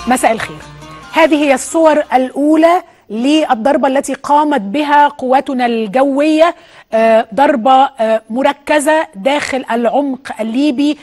مساء الخير هذه هي الصور الأولى للضربة التي قامت بها قواتنا الجوية آه، ضربة آه، مركزة داخل العمق الليبي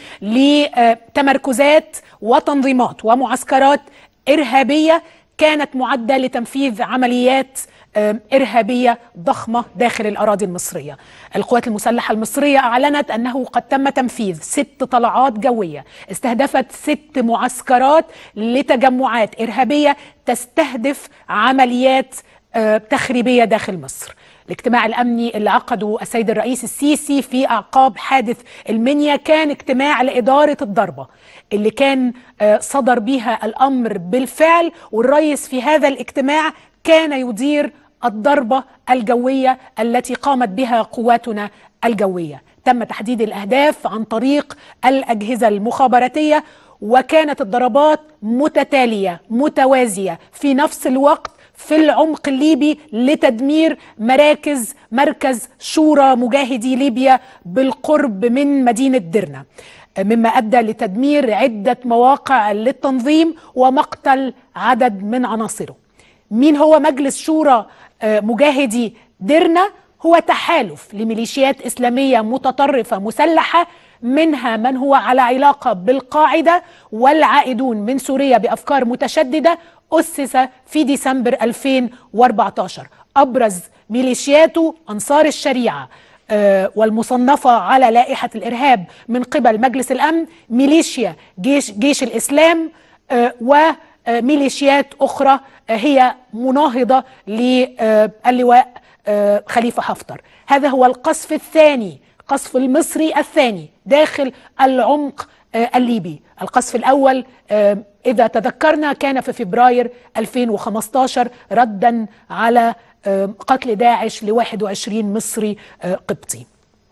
لتمركزات وتنظيمات ومعسكرات إرهابية كانت معدة لتنفيذ عمليات آه، إرهابية ضخمة داخل الأراضي المصرية القوات المسلحة المصرية أعلنت أنه قد تم تنفيذ ست طلعات جوية استهدفت ست معسكرات لتجمعات إرهابية تستهدف عمليات آه، تخريبية داخل مصر الاجتماع الامني اللي عقده السيد الرئيس السيسي في اعقاب حادث المنيا كان اجتماع لاداره الضربه اللي كان آه، صدر بيها الامر بالفعل والرئيس في هذا الاجتماع كان يدير الضربه الجويه التي قامت بها قواتنا الجويه تم تحديد الاهداف عن طريق الاجهزه المخابراتيه وكانت الضربات متتاليه متوازيه في نفس الوقت في العمق الليبي لتدمير مراكز مركز شورى مجاهدي ليبيا بالقرب من مدينه درنا مما ادى لتدمير عده مواقع للتنظيم ومقتل عدد من عناصره مين هو مجلس شورى آه، مجاهدي درنا هو تحالف لميليشيات اسلاميه متطرفه مسلحه منها من هو على علاقه بالقاعده والعائدون من سوريا بافكار متشدده اسس في ديسمبر 2014 ابرز ميليشياته انصار الشريعه آه، والمصنفه على لائحه الارهاب من قبل مجلس الامن ميليشيا جيش جيش الاسلام آه، وميليشيات اخرى آه، هي مناهضه للواء آه، خليفه حفتر هذا هو القصف الثاني قصف المصري الثاني داخل العمق آه، الليبي القصف الأول آه، إذا تذكرنا كان في فبراير 2015 ردا على آه، قتل داعش ل 21 مصري آه، قبطي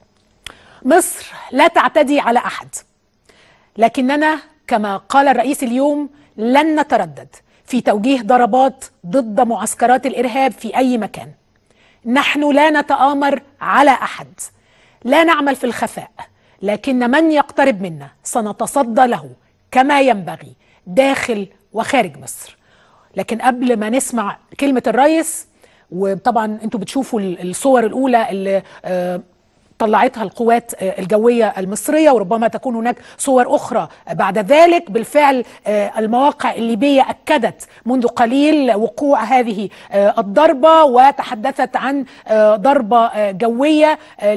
مصر لا تعتدي على أحد لكننا كما قال الرئيس اليوم لن نتردد في توجيه ضربات ضد معسكرات الإرهاب في أي مكان نحن لا نتآمر على أحد لا نعمل في الخفاء لكن من يقترب منا سنتصدى له كما ينبغي داخل وخارج مصر لكن قبل ما نسمع كلمة الرئيس وطبعا انتوا بتشوفوا الصور الأولى اللي آه، طلعتها القوات آه، الجوية المصرية وربما تكون هناك صور أخرى بعد ذلك بالفعل آه، المواقع الليبية أكدت منذ قليل وقوع هذه آه، الضربة وتحدثت عن آه، ضربة آه، جوية آه،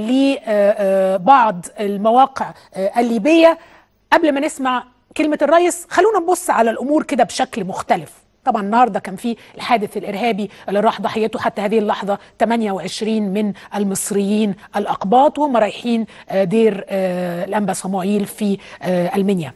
لبعض المواقع آه، الليبية قبل ما نسمع كلمة الرئيس خلونا نبص على الأمور كده بشكل مختلف طبعا النهارده كان في الحادث الارهابي اللي راح ضحيته حتى هذه اللحظه 28 من المصريين الاقباط وهم رايحين آه، دير آه، الانبا صموئيل في آه، المنيا.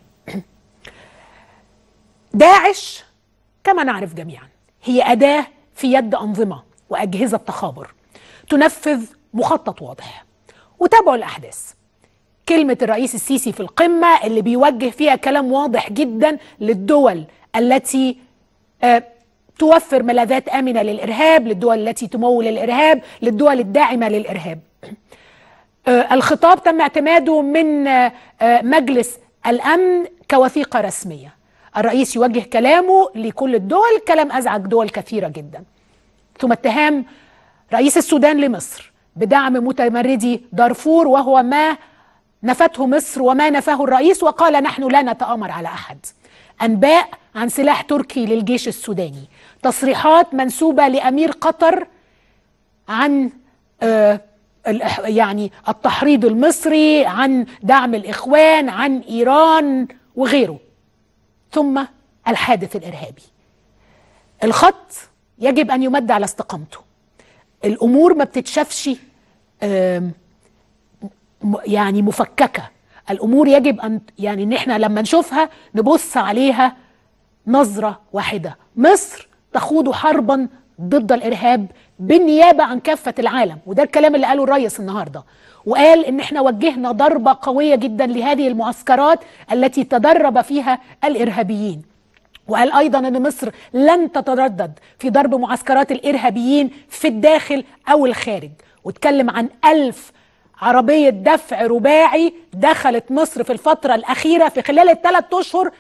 داعش كما نعرف جميعا هي اداه في يد انظمه واجهزه تخابر تنفذ مخطط واضح. وتابعوا الاحداث. كلمة الرئيس السيسي في القمة اللي بيوجه فيها كلام واضح جدا للدول التي آه، توفر ملاذات آمنة للإرهاب للدول التي تمول الإرهاب للدول الداعمة للإرهاب آه، الخطاب تم اعتماده من آه، آه، مجلس الأمن كوثيقة رسمية الرئيس يوجه كلامه لكل الدول كلام أزعج دول كثيرة جدا ثم اتهام رئيس السودان لمصر بدعم متمردي دارفور وهو ما نفته مصر وما نفاه الرئيس وقال نحن لا نتآمر على أحد أنباء عن سلاح تركي للجيش السوداني تصريحات منسوبة لأمير قطر عن آه الإح- يعني التحريض المصري عن دعم الإخوان عن إيران وغيره ثم الحادث الإرهابي الخط يجب أن يمد على استقامته الأمور ما بتتشافش آم، م- يعني مفككه الامور يجب ان يعني ان احنا لما نشوفها نبص عليها نظره واحده مصر تخوض حربا ضد الارهاب بالنيابه عن كافه العالم وده الكلام اللي قاله الرئيس النهارده وقال ان احنا وجهنا ضربه قويه جدا لهذه المعسكرات التي تدرب فيها الارهابيين وقال ايضا ان مصر لن تتردد في ضرب معسكرات الارهابيين في الداخل او الخارج واتكلم عن ألف عربية دفع رباعي دخلت مصر في الفترة الأخيرة في خلال الثلاث أشهر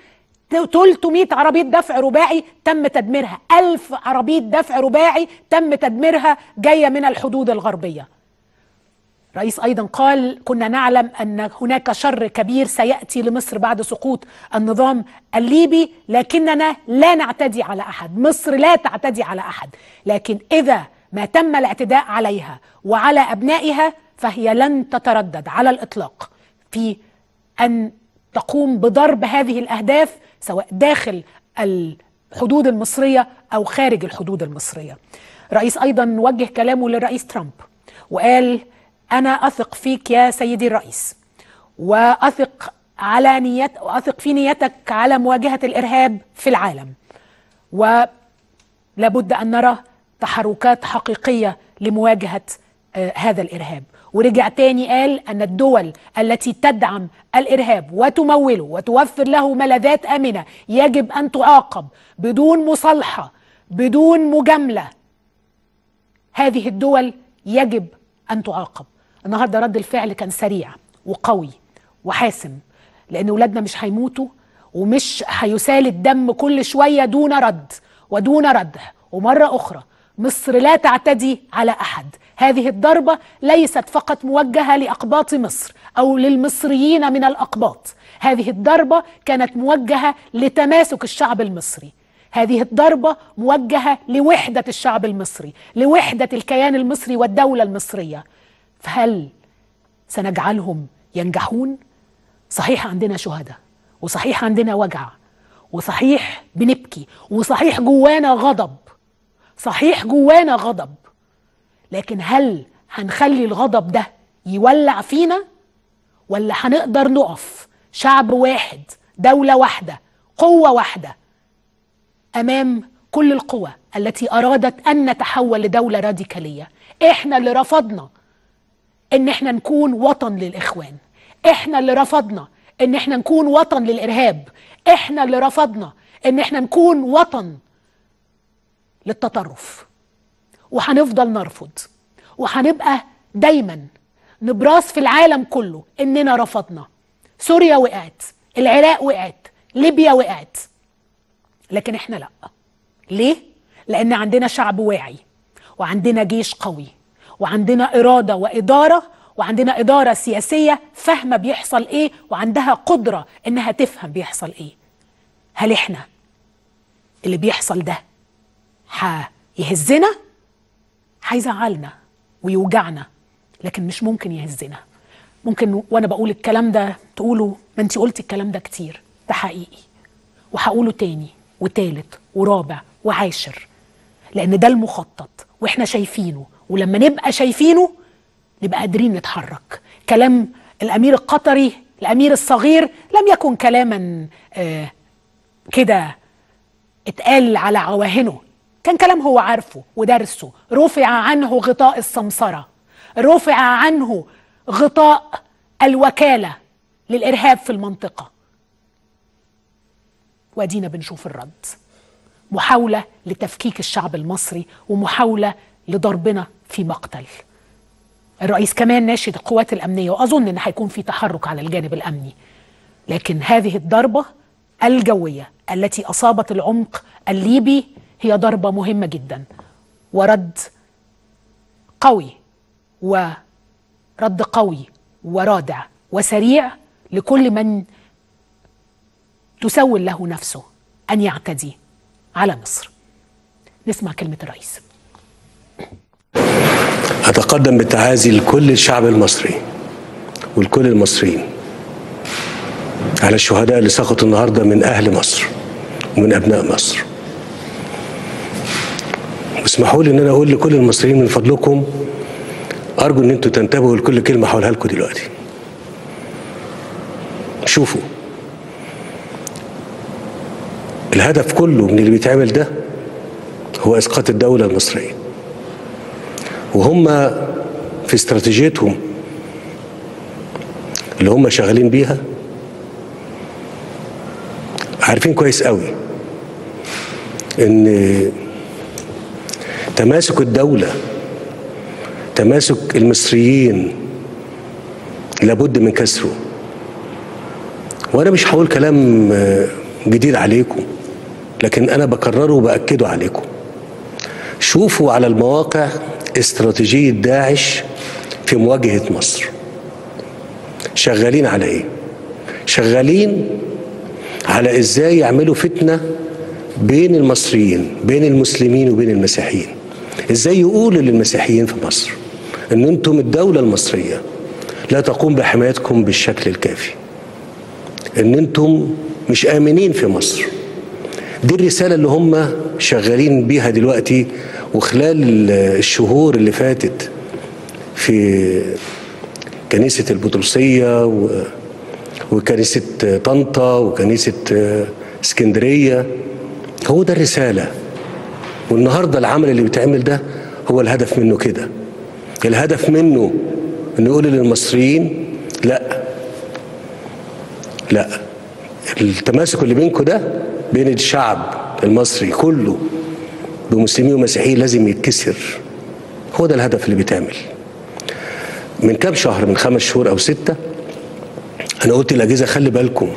300 عربية دفع رباعي تم تدميرها 1000 عربية دفع رباعي تم تدميرها جاية من الحدود الغربية رئيس أيضا قال كنا نعلم أن هناك شر كبير سيأتي لمصر بعد سقوط النظام الليبي لكننا لا نعتدي على أحد مصر لا تعتدي على أحد لكن إذا ما تم الاعتداء عليها وعلى أبنائها فهي لن تتردد على الإطلاق في أن تقوم بضرب هذه الأهداف سواء داخل الحدود المصرية أو خارج الحدود المصرية رئيس أيضا وجه كلامه للرئيس ترامب وقال أنا أثق فيك يا سيدي الرئيس وأثق على نيت وأثق في نيتك على مواجهة الإرهاب في العالم ولابد أن نرى تحركات حقيقية لمواجهة آه هذا الإرهاب ورجع تاني قال أن الدول التي تدعم الإرهاب وتموله وتوفر له ملاذات آمنة يجب أن تعاقب بدون مصالحة بدون مجاملة هذه الدول يجب أن تعاقب النهاردة رد الفعل كان سريع وقوي وحاسم لأن ولادنا مش هيموتوا ومش هيسال الدم كل شوية دون رد ودون ردع ومرة أخرى مصر لا تعتدي على احد هذه الضربه ليست فقط موجهه لاقباط مصر او للمصريين من الاقباط هذه الضربه كانت موجهه لتماسك الشعب المصري هذه الضربه موجهه لوحده الشعب المصري لوحده الكيان المصري والدوله المصريه فهل سنجعلهم ينجحون صحيح عندنا شهداء وصحيح عندنا وجع وصحيح بنبكي وصحيح جوانا غضب صحيح جوانا غضب لكن هل هنخلي الغضب ده يولع فينا ولا هنقدر نقف شعب واحد دولة واحدة قوة واحدة أمام كل القوى التي أرادت أن نتحول لدولة راديكالية إحنا اللي رفضنا إن إحنا نكون وطن للإخوان إحنا اللي رفضنا إن إحنا نكون وطن للإرهاب إحنا اللي رفضنا إن إحنا نكون وطن للتطرف وهنفضل نرفض وهنبقى دايما نبراس في العالم كله اننا رفضنا سوريا وقعت العراق وقعت ليبيا وقعت لكن احنا لا ليه لان عندنا شعب واعي وعندنا جيش قوي وعندنا اراده واداره وعندنا اداره سياسيه فاهمه بيحصل ايه وعندها قدره انها تفهم بيحصل ايه هل احنا اللي بيحصل ده هيهزنا هيزعلنا ويوجعنا لكن مش ممكن يهزنا ممكن وانا بقول الكلام ده تقولوا ما انت قلتي الكلام ده كتير ده حقيقي وهقوله تاني وتالت ورابع وعاشر لان ده المخطط واحنا شايفينه ولما نبقى شايفينه نبقى قادرين نتحرك كلام الامير القطري الامير الصغير لم يكن كلاما آه كده اتقال على عواهنه كان كلام هو عارفه ودرسه رفع عنه غطاء السمسرة رفع عنه غطاء الوكالة للإرهاب في المنطقة وادينا بنشوف الرد محاولة لتفكيك الشعب المصري ومحاولة لضربنا في مقتل الرئيس كمان ناشد القوات الأمنية وأظن أن هيكون في تحرك على الجانب الأمني لكن هذه الضربة الجوية التي أصابت العمق الليبي هي ضربة مهمة جدا ورد قوي ورد قوي ورادع وسريع لكل من تسول له نفسه أن يعتدي على مصر نسمع كلمة الرئيس أتقدم بالتعازي لكل الشعب المصري ولكل المصريين على الشهداء اللي سقطوا النهارده من أهل مصر ومن أبناء مصر اسمحوا لي ان انا اقول لكل المصريين من فضلكم ارجو ان انتوا تنتبهوا لكل كلمه هقولها لكم دلوقتي شوفوا الهدف كله من اللي بيتعمل ده هو اسقاط الدوله المصريه وهم في استراتيجيتهم اللي هم شغالين بيها عارفين كويس قوي ان تماسك الدولة تماسك المصريين لابد من كسره وأنا مش هقول كلام جديد عليكم لكن انا بكرره وباكده عليكم شوفوا على المواقع استراتيجيه داعش في مواجهه مصر شغالين على ايه شغالين على ازاي يعملوا فتنه بين المصريين بين المسلمين وبين المسيحيين ازاي يقولوا للمسيحيين في مصر ان انتم الدوله المصريه لا تقوم بحمايتكم بالشكل الكافي ان انتم مش امنين في مصر دي الرساله اللي هم شغالين بيها دلوقتي وخلال الشهور اللي فاتت في كنيسه البطرسيه و وكنيسة طنطا وكنيسة اسكندرية هو ده الرسالة والنهاردة العمل اللي بيتعمل ده هو الهدف منه كده الهدف منه انه يقول للمصريين لا لا التماسك اللي بينكم ده بين الشعب المصري كله بمسلمين ومسيحيين لازم يتكسر هو ده الهدف اللي بيتعمل من كام شهر من خمس شهور او سته انا قلت الاجهزه خلي بالكم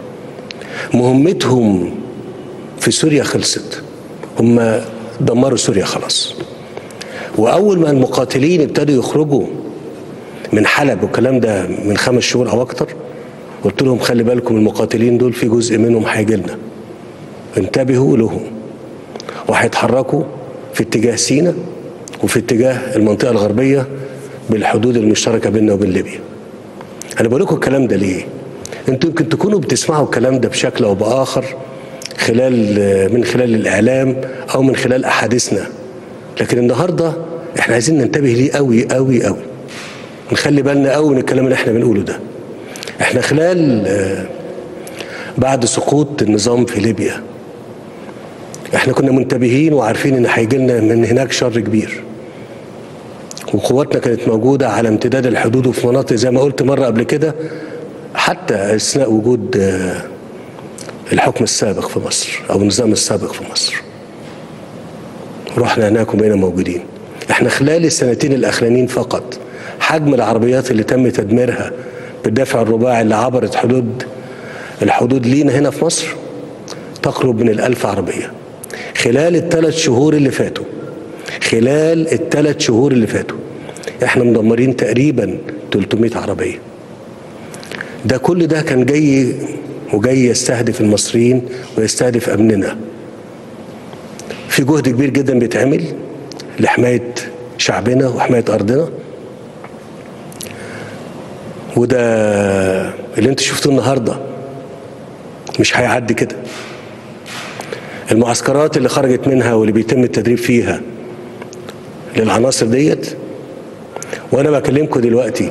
مهمتهم في سوريا خلصت هم دمروا سوريا خلاص واول ما المقاتلين ابتدوا يخرجوا من حلب والكلام ده من خمس شهور او اكتر قلت لهم خلي بالكم المقاتلين دول في جزء منهم هيجي لنا انتبهوا لهم وهيتحركوا في اتجاه سينا وفي اتجاه المنطقه الغربيه بالحدود المشتركه بيننا وبين ليبيا انا بقول لكم الكلام ده ليه انتوا يمكن تكونوا بتسمعوا الكلام ده بشكل او باخر خلال من خلال الاعلام او من خلال احاديثنا لكن النهارده احنا عايزين ننتبه ليه قوي قوي قوي نخلي بالنا قوي من الكلام اللي احنا بنقوله ده احنا خلال بعد سقوط النظام في ليبيا احنا كنا منتبهين وعارفين ان هيجي لنا من هناك شر كبير وقواتنا كانت موجودة على امتداد الحدود وفي مناطق زي ما قلت مرة قبل كده حتى أثناء وجود الحكم السابق في مصر أو النظام السابق في مصر رحنا هناك وبقينا موجودين احنا خلال السنتين الأخرانيين فقط حجم العربيات اللي تم تدميرها بالدفع الرباعي اللي عبرت حدود الحدود لينا هنا في مصر تقرب من الألف عربية خلال الثلاث شهور اللي فاتوا خلال الثلاث شهور اللي فاتوا احنا مدمرين تقريبا 300 عربيه ده كل ده كان جاي وجاي يستهدف المصريين ويستهدف امننا في جهد كبير جدا بيتعمل لحمايه شعبنا وحمايه ارضنا وده اللي انتوا شفتوه النهارده مش هيعدي كده المعسكرات اللي خرجت منها واللي بيتم التدريب فيها للعناصر ديت وانا بكلمكم دلوقتي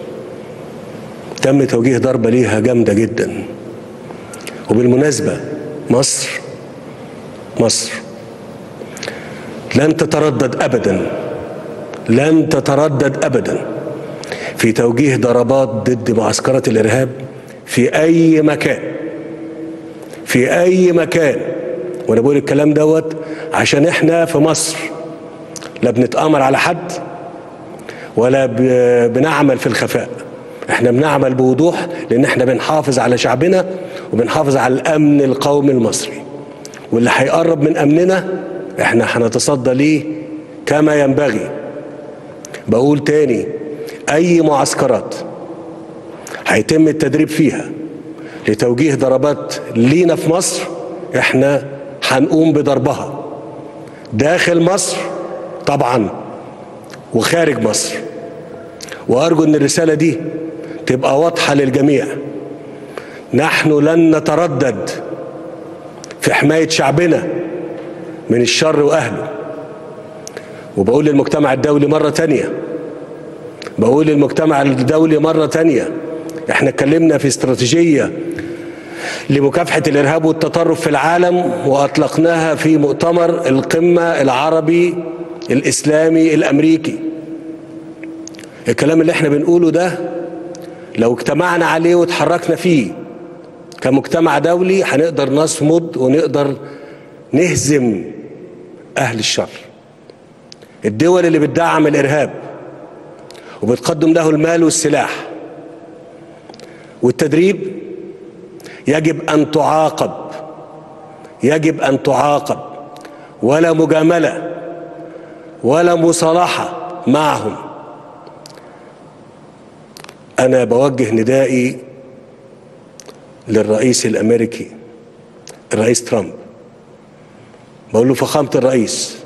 تم توجيه ضربه ليها جامده جدا وبالمناسبه مصر مصر لن تتردد ابدا لن تتردد ابدا في توجيه ضربات ضد معسكرات الارهاب في اي مكان في اي مكان وانا بقول الكلام دوت عشان احنا في مصر لا بنتآمر على حد ولا بنعمل في الخفاء احنا بنعمل بوضوح لان احنا بنحافظ على شعبنا وبنحافظ على الامن القومي المصري واللي هيقرب من امننا احنا هنتصدى ليه كما ينبغي بقول تاني اي معسكرات هيتم التدريب فيها لتوجيه ضربات لينا في مصر احنا هنقوم بضربها داخل مصر طبعا وخارج مصر وارجو ان الرساله دي تبقى واضحه للجميع نحن لن نتردد في حمايه شعبنا من الشر واهله وبقول للمجتمع الدولي مره تانيه بقول للمجتمع الدولي مره تانيه احنا اتكلمنا في استراتيجيه لمكافحه الارهاب والتطرف في العالم واطلقناها في مؤتمر القمه العربي الاسلامي الامريكي الكلام اللي احنا بنقوله ده لو اجتمعنا عليه وتحركنا فيه كمجتمع دولي هنقدر نصمد ونقدر نهزم اهل الشر الدول اللي بتدعم الارهاب وبتقدم له المال والسلاح والتدريب يجب ان تعاقب يجب ان تعاقب ولا مجامله ولا مصالحه معهم انا بوجه ندائي للرئيس الامريكي الرئيس ترامب بقول له فخامه الرئيس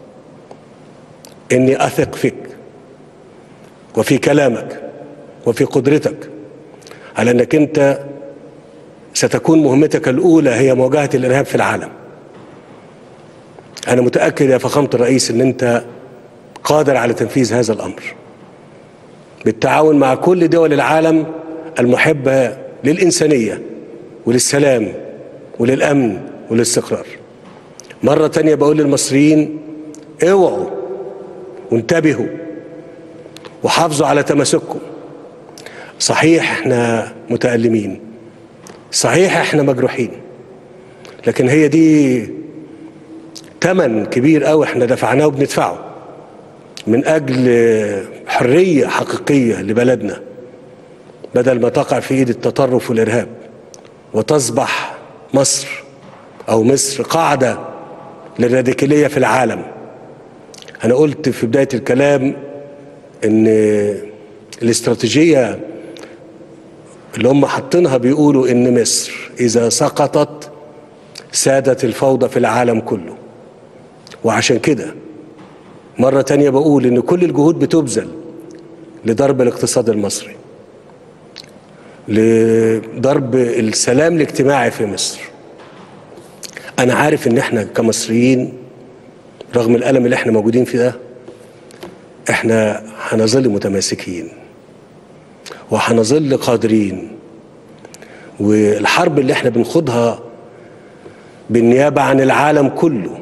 اني اثق فيك وفي كلامك وفي قدرتك على انك انت ستكون مهمتك الاولى هي مواجهه الارهاب في العالم انا متاكد يا فخامه الرئيس ان انت قادر على تنفيذ هذا الامر بالتعاون مع كل دول العالم المحبه للانسانيه وللسلام وللامن والاستقرار مره تانية بقول للمصريين اوعوا وانتبهوا وحافظوا على تماسككم صحيح احنا متألمين صحيح احنا مجروحين لكن هي دي تمن كبير قوي احنا دفعناه وبندفعه من اجل حريه حقيقيه لبلدنا بدل ما تقع في ايد التطرف والارهاب وتصبح مصر او مصر قاعده للراديكاليه في العالم انا قلت في بدايه الكلام ان الاستراتيجيه اللي هم حاطينها بيقولوا ان مصر اذا سقطت سادت الفوضى في العالم كله وعشان كده مرة تانية بقول ان كل الجهود بتبذل لضرب الاقتصاد المصري لضرب السلام الاجتماعي في مصر انا عارف ان احنا كمصريين رغم الالم اللي احنا موجودين فيه ده احنا هنظل متماسكين وهنظل قادرين والحرب اللي احنا بنخوضها بالنيابة عن العالم كله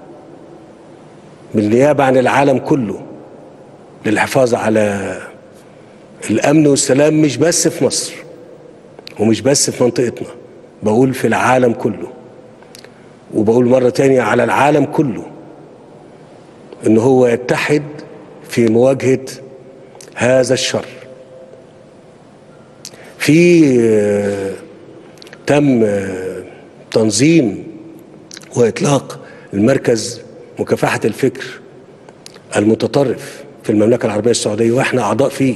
بالنيابة عن العالم كله للحفاظ على الأمن والسلام مش بس في مصر ومش بس في منطقتنا بقول في العالم كله وبقول مرة تانية على العالم كله إن هو يتحد في مواجهة هذا الشر في تم تنظيم واطلاق المركز مكافحه الفكر المتطرف في المملكه العربيه السعوديه واحنا اعضاء فيه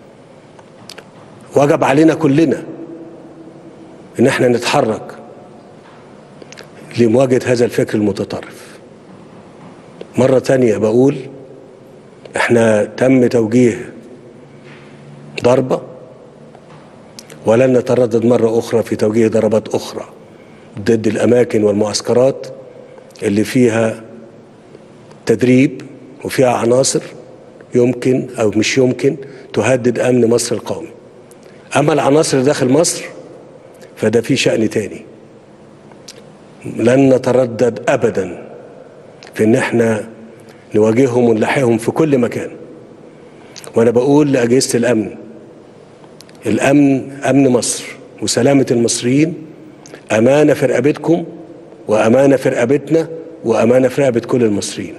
وجب علينا كلنا ان احنا نتحرك لمواجهه هذا الفكر المتطرف مره تانية بقول احنا تم توجيه ضربه ولن نتردد مرة أخرى في توجيه ضربات أخرى ضد الأماكن والمعسكرات اللي فيها تدريب وفيها عناصر يمكن أو مش يمكن تهدد أمن مصر القومي أما العناصر داخل مصر فده في شأن تاني لن نتردد أبدا في إن احنا نواجههم ونلاحقهم في كل مكان وأنا بقول لأجهزة الأمن الامن امن مصر وسلامه المصريين امانه في رقبتكم وامانه في رقبتنا وامانه في رقبه كل المصريين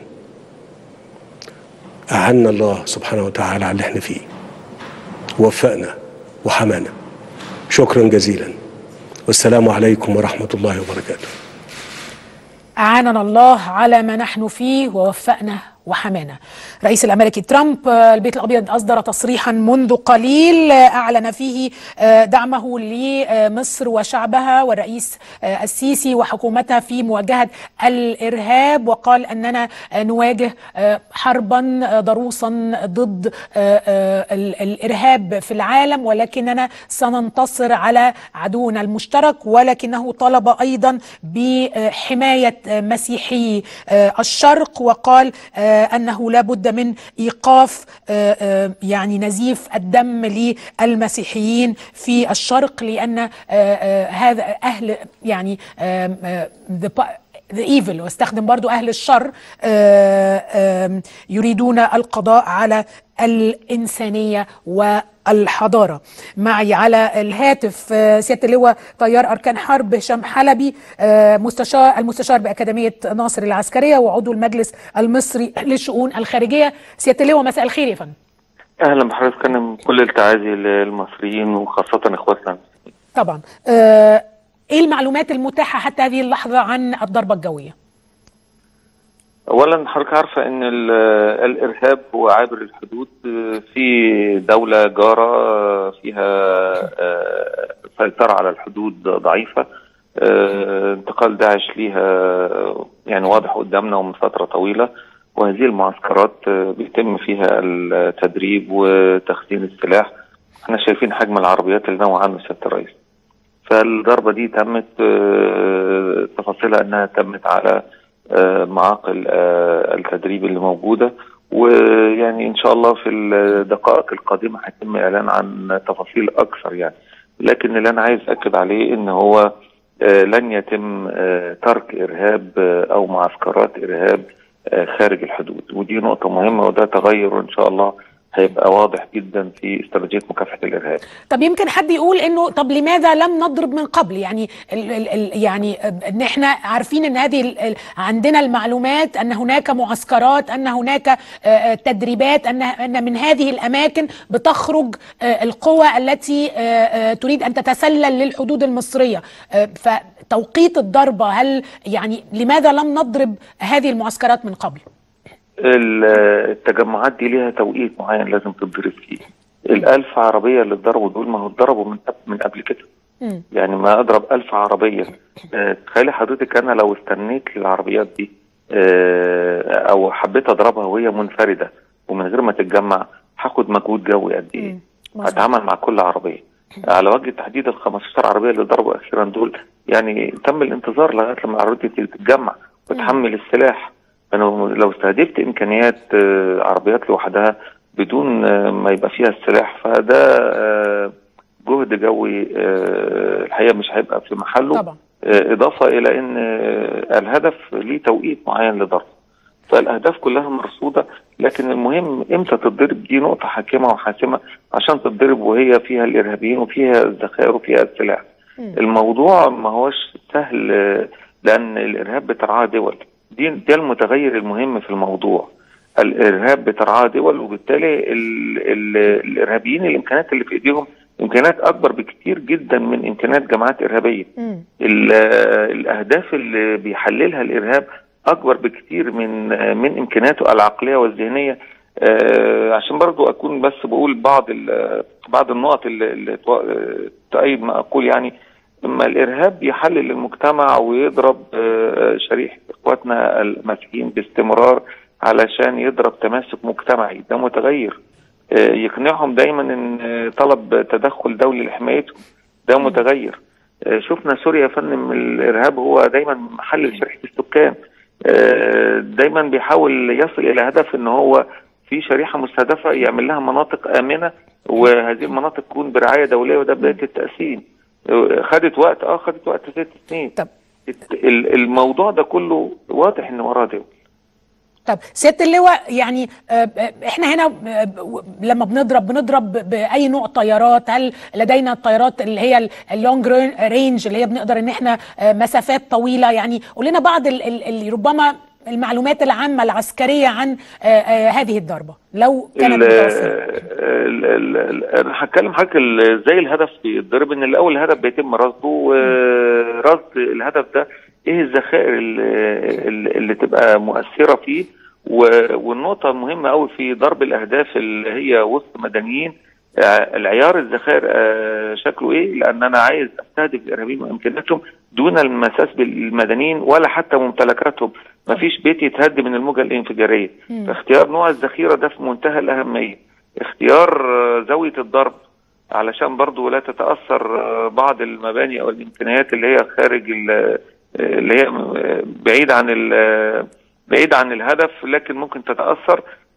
اعنا الله سبحانه وتعالى على اللي احنا فيه ووفقنا وحمانا شكرا جزيلا والسلام عليكم ورحمه الله وبركاته أعاننا الله على ما نحن فيه ووفقنا وحمانا رئيس الأمريكي ترامب البيت الأبيض أصدر تصريحا منذ قليل أعلن فيه دعمه لمصر وشعبها والرئيس السيسي وحكومتها في مواجهة الإرهاب وقال أننا نواجه حربا ضروسا ضد الإرهاب في العالم ولكننا سننتصر على عدونا المشترك ولكنه طلب أيضا بحماية مسيحي الشرق وقال انه لا بد من ايقاف يعني نزيف الدم للمسيحيين في الشرق لان هذا اهل يعني the evil واستخدم برضو أهل الشر يريدون القضاء على الإنسانية والحضارة معي على الهاتف سيادة اللواء طيار أركان حرب هشام حلبي مستشار المستشار بأكاديمية ناصر العسكرية وعضو المجلس المصري للشؤون الخارجية سيادة اللواء مساء الخير يا فندم اهلا بحضرتك انا كل التعازي للمصريين وخاصه اخواتنا طبعا أه ايه المعلومات المتاحه حتى هذه اللحظه عن الضربه الجويه اولا حضرتك عارفه ان الارهاب هو عابر الحدود في دوله جاره فيها سيطره على الحدود ضعيفه انتقال داعش ليها يعني واضح قدامنا ومن فتره طويله وهذه المعسكرات بيتم فيها التدريب وتخزين السلاح احنا شايفين حجم العربيات اللي نوعا عنه سياده الرئيس فالضربه دي تمت تفاصيلها انها تمت على معاقل التدريب اللي موجوده ويعني ان شاء الله في الدقائق القادمه هيتم اعلان عن تفاصيل اكثر يعني لكن اللي انا عايز اكد عليه ان هو لن يتم ترك ارهاب او معسكرات ارهاب خارج الحدود ودي نقطه مهمه وده تغير ان شاء الله هيبقى واضح جدا في استراتيجيه مكافحه الارهاب. طب يمكن حد يقول انه طب لماذا لم نضرب من قبل؟ يعني ال ال ال يعني ان احنا عارفين ان هذه ال ال عندنا المعلومات ان هناك معسكرات ان هناك تدريبات ان ان من هذه الاماكن بتخرج القوى التي تريد ان تتسلل للحدود المصريه فتوقيت الضربه هل يعني لماذا لم نضرب هذه المعسكرات من قبل؟ التجمعات دي ليها توقيت معين لازم تتضرب فيه الألف عربية اللي اتضربوا دول ما هو اتضربوا من من قبل كده م. يعني ما أضرب ألف عربية آه تخيلي حضرتك أنا لو استنيت للعربيات دي آه أو حبيت أضربها وهي منفردة ومن غير ما تتجمع هاخد مجهود جوي قد إيه؟ هتعامل مع كل عربية على وجه التحديد ال 15 عربية اللي ضربوا أخيرا دول يعني تم الانتظار لغاية لما العربية دي تتجمع وتحمل السلاح انا لو استهدفت امكانيات عربيات لوحدها بدون ما يبقى فيها السلاح فده جهد جوي الحقيقه مش هيبقى في محله طبعا. اضافه الى ان الهدف ليه توقيت معين لضرب فالاهداف كلها مرصوده لكن المهم امتى تتضرب دي نقطه حاكمه وحاسمه عشان تتضرب وهي فيها الارهابيين وفيها الذخائر وفيها السلاح م. الموضوع ما هوش سهل لان الارهاب بترعاه دول دي ده المتغير المهم في الموضوع الارهاب بترعاه دول وبالتالي ال ال الارهابيين الامكانيات اللي في ايديهم امكانيات اكبر بكتير جدا من امكانيات جماعات ارهابيه الاهداف اللي بيحللها الارهاب اكبر بكتير من من امكانياته العقليه والذهنيه آه عشان برضو اكون بس بقول بعض بعض النقط اللي, اللي تؤيد ما اقول يعني اما الارهاب يحلل المجتمع ويضرب شريحه اخواتنا المسيحيين باستمرار علشان يضرب تماسك مجتمعي ده متغير يقنعهم دايما ان طلب تدخل دولي لحمايتهم ده متغير شفنا سوريا يا فندم الارهاب هو دايما محل شريحه السكان دايما بيحاول يصل الى هدف ان هو في شريحه مستهدفه يعمل لها مناطق امنه وهذه المناطق تكون برعايه دوليه وده بدايه التقسيم خدت وقت اه خدت وقت ست سنين طب الموضوع ده كله واضح ان وراه دول طب سياده اللواء يعني احنا هنا لما بنضرب بنضرب باي نوع طيارات هل لدينا الطيارات اللي هي اللونج رينج اللي هي بنقدر ان احنا مسافات طويله يعني قول لنا بعض اللي ربما المعلومات العامة العسكرية عن آآ آآ هذه الضربة لو كانت متوفرة أنا هتكلم حضرتك ازاي الهدف بيتضرب ان الاول الهدف بيتم رصده ورصد الهدف ده ايه الذخائر اللي, اللي تبقى مؤثرة فيه والنقطة المهمة قوي في ضرب الاهداف اللي هي وسط مدنيين العيار الذخائر شكله ايه لان انا عايز استهدف الارهابيين وامكانياتهم دون المساس بالمدنيين ولا حتى ممتلكاتهم ما فيش بيت يتهد من الموجة الانفجارية فاختيار نوع الذخيرة ده في منتهى الأهمية اختيار زاوية الضرب علشان برضو لا تتأثر بعض المباني أو الإمكانيات اللي هي خارج اللي هي بعيد عن بعيد عن الهدف لكن ممكن تتأثر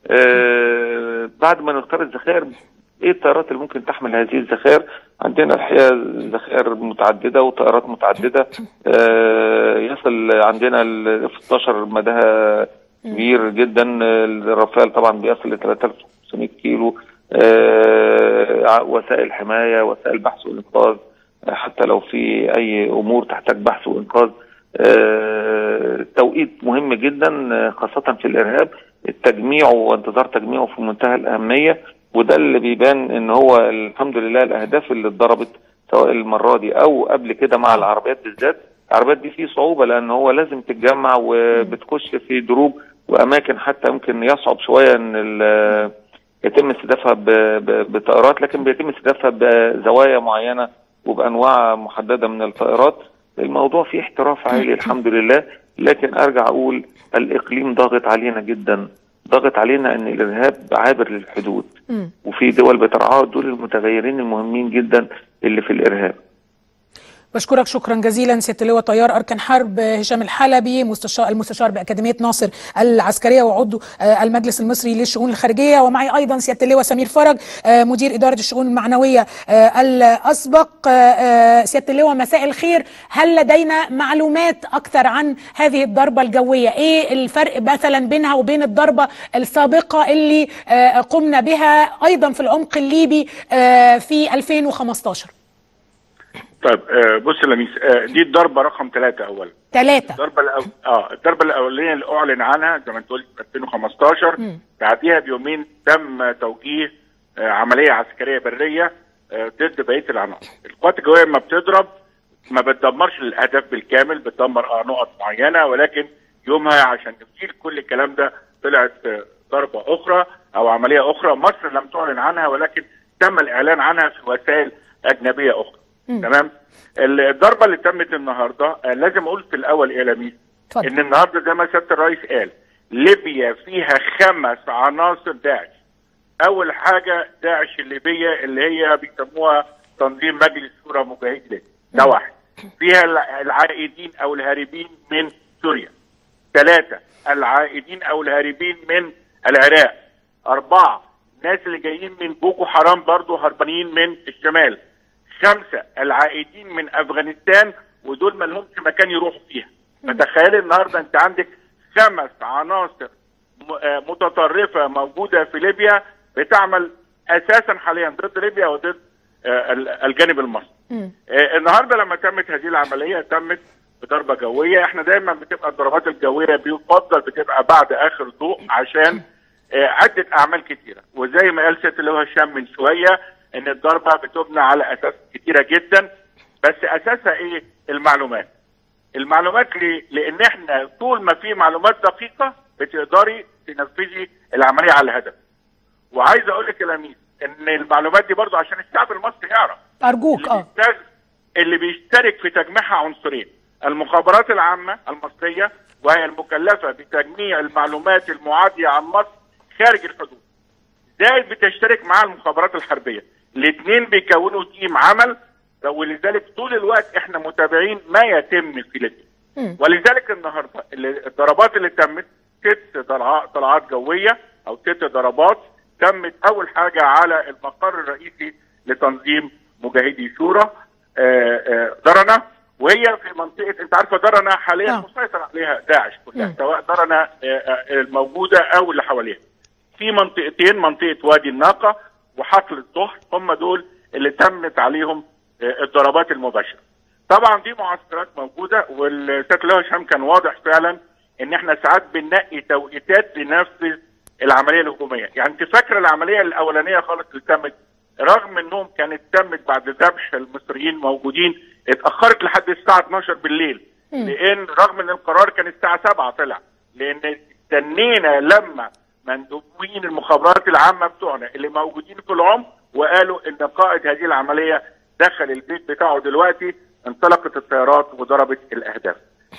بعد ما نختار الذخائر ايه الطيارات اللي ممكن تحمل هذه الذخائر عندنا الحقيقه ذخائر متعدده وطائرات متعدده آه يصل عندنا ال 16 مداها كبير جدا الرافال طبعا بيصل ل 3500 كيلو آه وسائل حمايه وسائل بحث وانقاذ حتى لو في اي امور تحتاج بحث وانقاذ آه توقيت مهم جدا خاصه في الارهاب التجميع وانتظار تجميعه في منتهى الاهميه وده اللي بيبان ان هو الحمد لله الاهداف اللي اتضربت سواء المره دي او قبل كده مع العربيات بالذات العربيات دي فيه صعوبه لان هو لازم تتجمع وبتخش في دروب واماكن حتى يمكن يصعب شويه ان ال- يتم استهدافها ب- ب- بطائرات لكن بيتم استهدافها بزوايا معينه وبانواع محدده من الطائرات الموضوع فيه احتراف عالي الحمد لله لكن ارجع اقول الاقليم ضاغط علينا جدا ضاغط علينا ان الارهاب عابر للحدود مم. وفي دول بترعاه دول المتغيرين المهمين جدا اللي في الارهاب بشكرك شكرا جزيلا سياده اللواء طيار اركان حرب هشام الحلبي مستشار المستشار باكاديميه ناصر العسكريه وعضو آه، المجلس المصري للشؤون الخارجيه ومعي ايضا سياده اللواء سمير فرج آه، مدير اداره الشؤون المعنويه آه، الاسبق آه، آه، سياده اللواء مساء الخير هل لدينا معلومات اكثر عن هذه الضربه الجويه ايه الفرق مثلا بينها وبين الضربه السابقه اللي آه، قمنا بها ايضا في العمق الليبي آه، في 2015 طيب آه، بص يا لميس آه، دي الضربه رقم ثلاثه اولا ثلاثه الضربه الأو... اه الضربه الاولانيه اللي اعلن عنها زي ما انت قلت في 2015 مم. بعديها بيومين تم توجيه آه، عمليه عسكريه بريه آه، ضد بقيه العناصر القوات الجويه لما بتضرب ما بتدمرش الاهداف بالكامل بتدمر اه نقط معينه ولكن يومها عشان نشيل كل الكلام ده طلعت آه، ضربه اخرى او عمليه اخرى مصر لم تعلن عنها ولكن تم الاعلان عنها في وسائل اجنبيه اخرى مم. تمام الضربه اللي تمت النهارده آه، لازم اقول في الاول يا لميس اتفضل. ان النهارده زي ما سياده الرئيس قال ليبيا فيها خمس عناصر داعش اول حاجه داعش الليبيه اللي هي بيسموها تنظيم مجلس شورى مجاهد ليبيا ده واحد فيها الع- العائدين او الهاربين من سوريا ثلاثه العائدين او الهاربين من العراق اربعه الناس اللي جايين من بوكو حرام برضو هربانين من الشمال خمسه العائدين من افغانستان ودول ما لهمش مكان يروحوا فيها فتخيل النهارده انت عندك خمس عناصر م- آه متطرفه موجوده في ليبيا بتعمل اساسا حاليا ضد ليبيا وضد آه، ال- الجانب المصري. مم. آه، النهارده لما تمت هذه العمليه تمت بضربه جويه احنا دايما بتبقى الضربات الجويه بيفضل بتبقى بعد اخر ضوء عشان آه، عده اعمال كتيره وزي ما قال سياده اللواء هشام من شويه ان الضربه بتبنى على اساس كتيره جدا بس اساسها ايه؟ المعلومات. المعلومات ليه؟ لان احنا طول ما في معلومات دقيقه بتقدري تنفذي العمليه على الهدف. وعايز اقول لك يا لميس ان المعلومات دي برضو عشان الشعب المصري يعرف ارجوك اللي اه بيشتغل اللي بيشترك في تجميعها عنصرين المخابرات العامة المصرية وهي المكلفة بتجميع المعلومات المعادية عن مصر خارج الحدود زائد بتشترك مع المخابرات الحربية الاثنين بيكونوا تيم عمل ولذلك طول الوقت احنا متابعين ما يتم في ليبيا مم. ولذلك النهارده اللي- الضربات اللي تمت ست طلعات طلعات جويه او ست ضربات تمت اول حاجه على المقر الرئيسي لتنظيم مجاهدي شورى آه، آه، درنا وهي في منطقه انت عارفه درنا حاليا آه. مسيطر عليها داعش كلها مم. سواء درنا آه، آه، الموجوده او اللي حواليها في منطقتين منطقه وادي الناقه وحقل الظهر هم دول اللي تمت عليهم آه، الضربات المباشره. طبعا دي معسكرات موجوده والسيد اللواء هشام كان واضح فعلا ان احنا ساعات بننقي توقيتات لنفذ العمليه الهجوميه، يعني انت فاكره العمليه الاولانيه خالص اللي تمت رغم انهم كانت تمت بعد ذبح المصريين موجودين اتاخرت لحد الساعه 12 بالليل مم. لان رغم ان القرار كان الساعه 7 طلع لان استنينا لما مندوبين المخابرات العامه بتوعنا اللي موجودين في العمق وقالوا ان قائد هذه العمليه دخل البيت بتاعه دلوقتي انطلقت الطيارات وضربت الاهداف.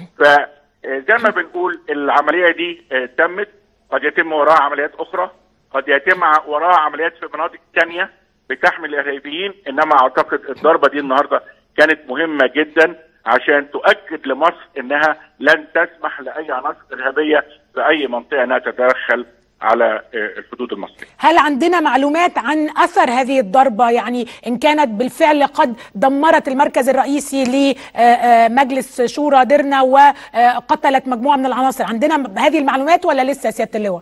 فزي ما بنقول العمليه دي آه، تمت قد يتم وراها عمليات اخرى قد يتم ع- وراها عمليات في مناطق ثانيه بتحمي الارهابيين انما اعتقد الضربه دي النهارده كانت مهمه جدا عشان تؤكد لمصر انها لن تسمح لاي عناصر ارهابيه في اي منطقه انها تتدخل على آه، الحدود المصريه. هل عندنا معلومات عن اثر هذه الضربه يعني ان كانت بالفعل قد دمرت المركز الرئيسي لمجلس شورى درنا وقتلت مجموعه من العناصر عندنا هذه المعلومات ولا لسه يا سياده اللواء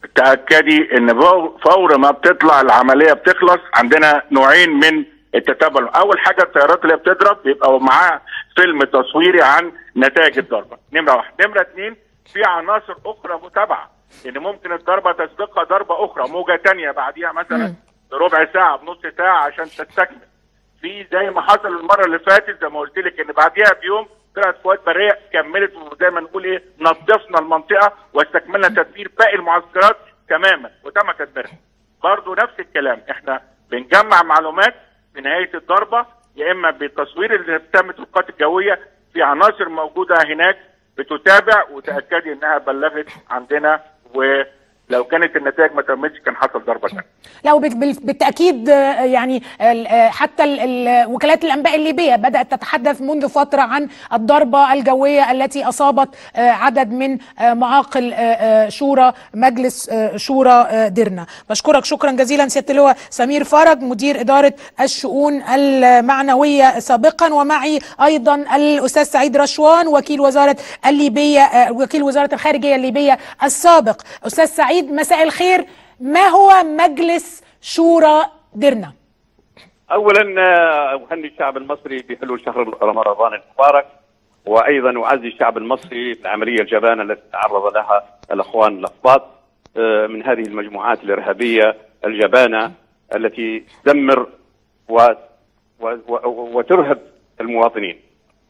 تاكدي ان فور- فور ما بتطلع العمليه بتخلص عندنا نوعين من التتبع اول حاجه الطيارات اللي بتضرب بيبقى معاها فيلم تصويري عن نتائج الضربه نمره واحد نمره اثنين في عناصر اخرى متابعه لان ممكن الضربه تسبقها ضربه اخرى موجه تانية بعديها مثلا بربع ساعه بنص ساعه عشان تستكمل في زي ما حصل المره اللي فاتت زي ما قلت لك ان بعديها بيوم طلعت قوات بريه كملت وزي ما نقول ايه نظفنا المنطقه واستكملنا تدمير باقي المعسكرات تماما وتم تدميرها. برضه نفس الكلام احنا بنجمع معلومات في نهايه الضربه يا اما بالتصوير اللي تمت القوات الجويه في عناصر موجوده هناك بتتابع وتاكدي انها بلغت عندنا ولو كانت النتائج ما تمتش كان حصل ضربه ثانيه. لا وبال- بال- بالتاكيد آه، يعني ال- آه، حتى ال- ال- وكالات الانباء الليبيه بدات تتحدث منذ فتره عن الضربه الجويه التي اصابت آه، عدد من آه، معاقل آه، آه، شورى مجلس آه، شورى آه، ديرنا بشكرك شكرا جزيلا سياده اللواء سمير فرج مدير اداره الشؤون المعنويه سابقا ومعي ايضا الاستاذ سعيد رشوان وكيل وزاره الليبيه آه، وكيل وزاره الخارجيه الليبيه السابق استاذ سعيد مساء الخير ما هو مجلس شورى ديرنا اولا آه، اهني الشعب المصري بحلول شهر رمضان المبارك وايضا اعزي الشعب المصري بالعمليه الجبانه التي تعرض لها الاخوان الاقباط آه، من هذه المجموعات الارهابيه الجبانه التي تدمر و و و وترهب المواطنين.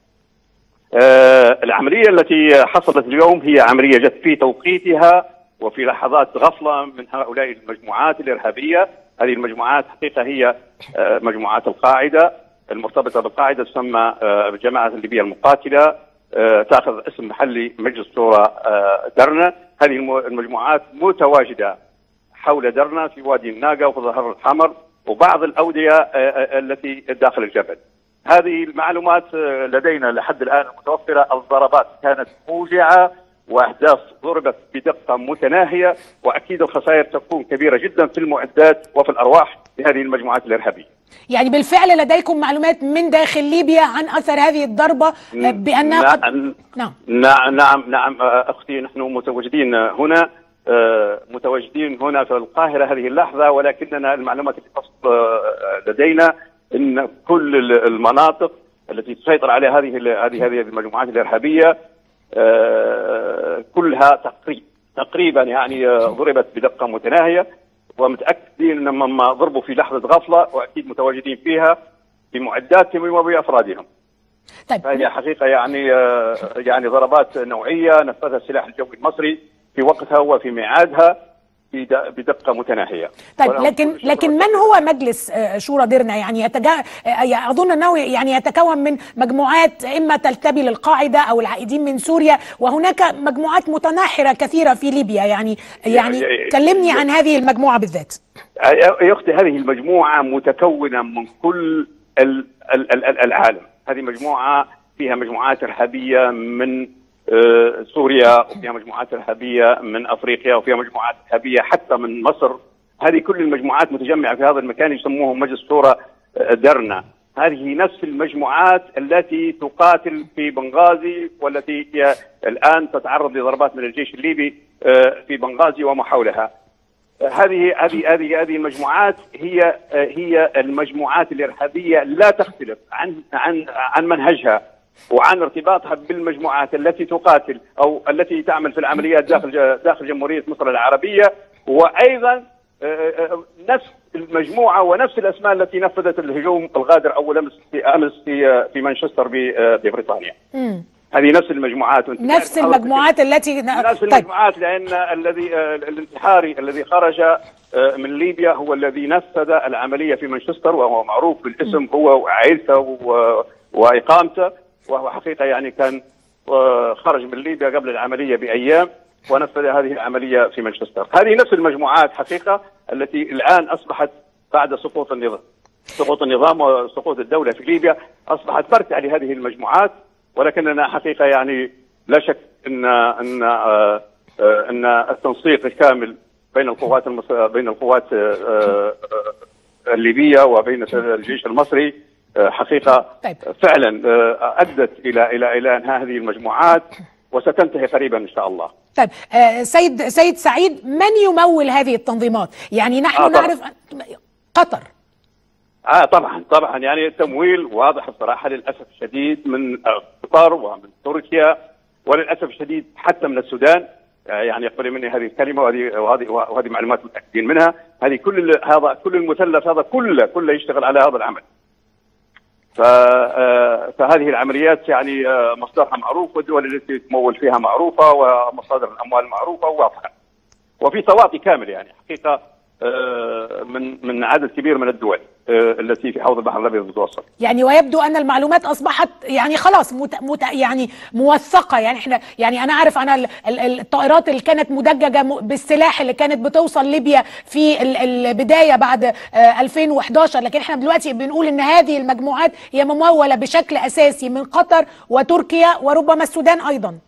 آه، العمليه التي حصلت اليوم هي عمليه جت في توقيتها وفي لحظات غفله من هؤلاء المجموعات الارهابيه، هذه المجموعات حقيقه هي آه، مجموعات القاعده المرتبطه بالقاعده تسمى آه، الجماعه الليبيه المقاتله آه، تاخذ اسم محلي مجلس شورى آه، درنا، هذه الم- المجموعات متواجده حول درنا في وادي الناقه وفي ظهر الحمر وبعض الاوديه آه، آه، التي داخل الجبل. هذه المعلومات آه، لدينا لحد الان متوفره، الضربات كانت موجعه واهداف ضربت بدقه متناهيه واكيد الخسائر تكون كبيره جدا في المعدات وفي الارواح لهذه المجموعات الارهابيه. يعني بالفعل لديكم معلومات من داخل ليبيا عن اثر هذه الضربه آه، بانها قد نعم نعم نعم نعم نعم آه، اختي نحن متواجدين هنا آه، متواجدين هنا في القاهره هذه اللحظه ولكننا المعلومات التي تصل آه، لدينا ان كل ال- المناطق التي تسيطر عليها هذه ال- هذه هذه المجموعات الارهابيه آه، كلها تقريبا تقريبا يعني آه، ضربت بدقه متناهيه ومتاكدين ان هم ضربوا في لحظه غفله واكيد متواجدين فيها بمعداتهم وبافرادهم. طيب فهي حقيقه يعني آه، يعني ضربات نوعيه نفذها السلاح الجوي المصري في وقتها وفي ميعادها بد- بدقه متناهيه. طيب ولو- لكن لكن من هو مجلس آه، شورى ديرنا يعني يتجا... آه، اظن انه يعني يتكون من مجموعات اما تلتبي للقاعده او العائدين من سوريا وهناك مجموعات متناحره كثيره في ليبيا يعني يعني يا- كلمني عن هذه المجموعه بالذات يا يا اختي هذه المجموعه متكونه من كل ال- ال- ال- ال- العالم، هذه مجموعه فيها مجموعات ارهابيه من آه، سوريا وفيها مجموعات ارهابيه من افريقيا وفيها مجموعات ارهابيه حتى من مصر، هذه كل المجموعات متجمعه في هذا المكان يسموهم مجلس شورى آه، درنا، هذه نفس المجموعات التي تقاتل في بنغازي والتي هي الان تتعرض لضربات من الجيش الليبي آه، في بنغازي وما حولها. هذه هذه هذه هذه المجموعات هي هي المجموعات الارهابيه لا تختلف عن عن عن منهجها وعن ارتباطها بالمجموعات التي تقاتل او التي تعمل في العمليات داخل داخل جمهوريه مصر العربيه وايضا آه، آه، نفس المجموعه ونفس الاسماء التي نفذت الهجوم الغادر اول امس في امس في في مانشستر ب- آه، ببريطانيا. مم. هذه نفس المجموعات وأنت نفس تعرف حضرتك المجموعات التي نفس طيب المجموعات لان الذي آه، الانتحاري الذي خرج آه، من ليبيا هو الذي نفذ العمليه في مانشستر وهو معروف بالاسم هو وعائلته و- واقامته وهو حقيقه يعني كان آه، خرج من ليبيا قبل العمليه بايام ونفذ هذه العمليه في مانشستر هذه نفس المجموعات حقيقه التي الان اصبحت بعد سقوط النظام سقوط النظام وسقوط الدوله في ليبيا اصبحت مرتع لهذه المجموعات ولكننا حقيقه يعني لا شك ان ان آه، آه، ان التنسيق الكامل بين القوات المص... بين القوات آه، آه، آه، الليبيه وبين الجيش المصري آه، حقيقه طيب. فعلا آه، ادت الى الى الى انهاء هذه المجموعات وستنتهي قريبا ان شاء الله. طيب آه، سيد سيد سعيد من يمول هه التنظيمات يعني نحن آه، طبعا. نعرف قطر اه طبعا طبعا يعني التمويل واضح الصراحه للاسف الشديد من آه، قطر ومن تركيا وللاسف الشديد حتى من السودان آه، يعني يقبل مني هذه الكلمه وهذه وهذه وهذه معلومات متاكدين منها هذه كل ال- هذا كل المثلث هذا كله كله يشتغل على هذا العمل ف- آه، فهذه العمليات يعني آه، مصدرها معروف والدول التي تمول فيها معروفه ومصادر الاموال معروفه وواضحه. وفي تواطي كامل يعني حقيقه آه، من من عدد كبير من الدول آه، التي في حوض البحر الابيض المتوسط. يعني ويبدو ان المعلومات اصبحت يعني خلاص مت مت يعني موثقه يعني احنا يعني انا عارف انا ال- ال- الطائرات اللي كانت مدججه م- بالسلاح اللي كانت بتوصل ليبيا في ال- البدايه بعد آه، 2011 لكن احنا دلوقتي بنقول ان هذه المجموعات هي مموله بشكل اساسي من قطر وتركيا وربما السودان ايضا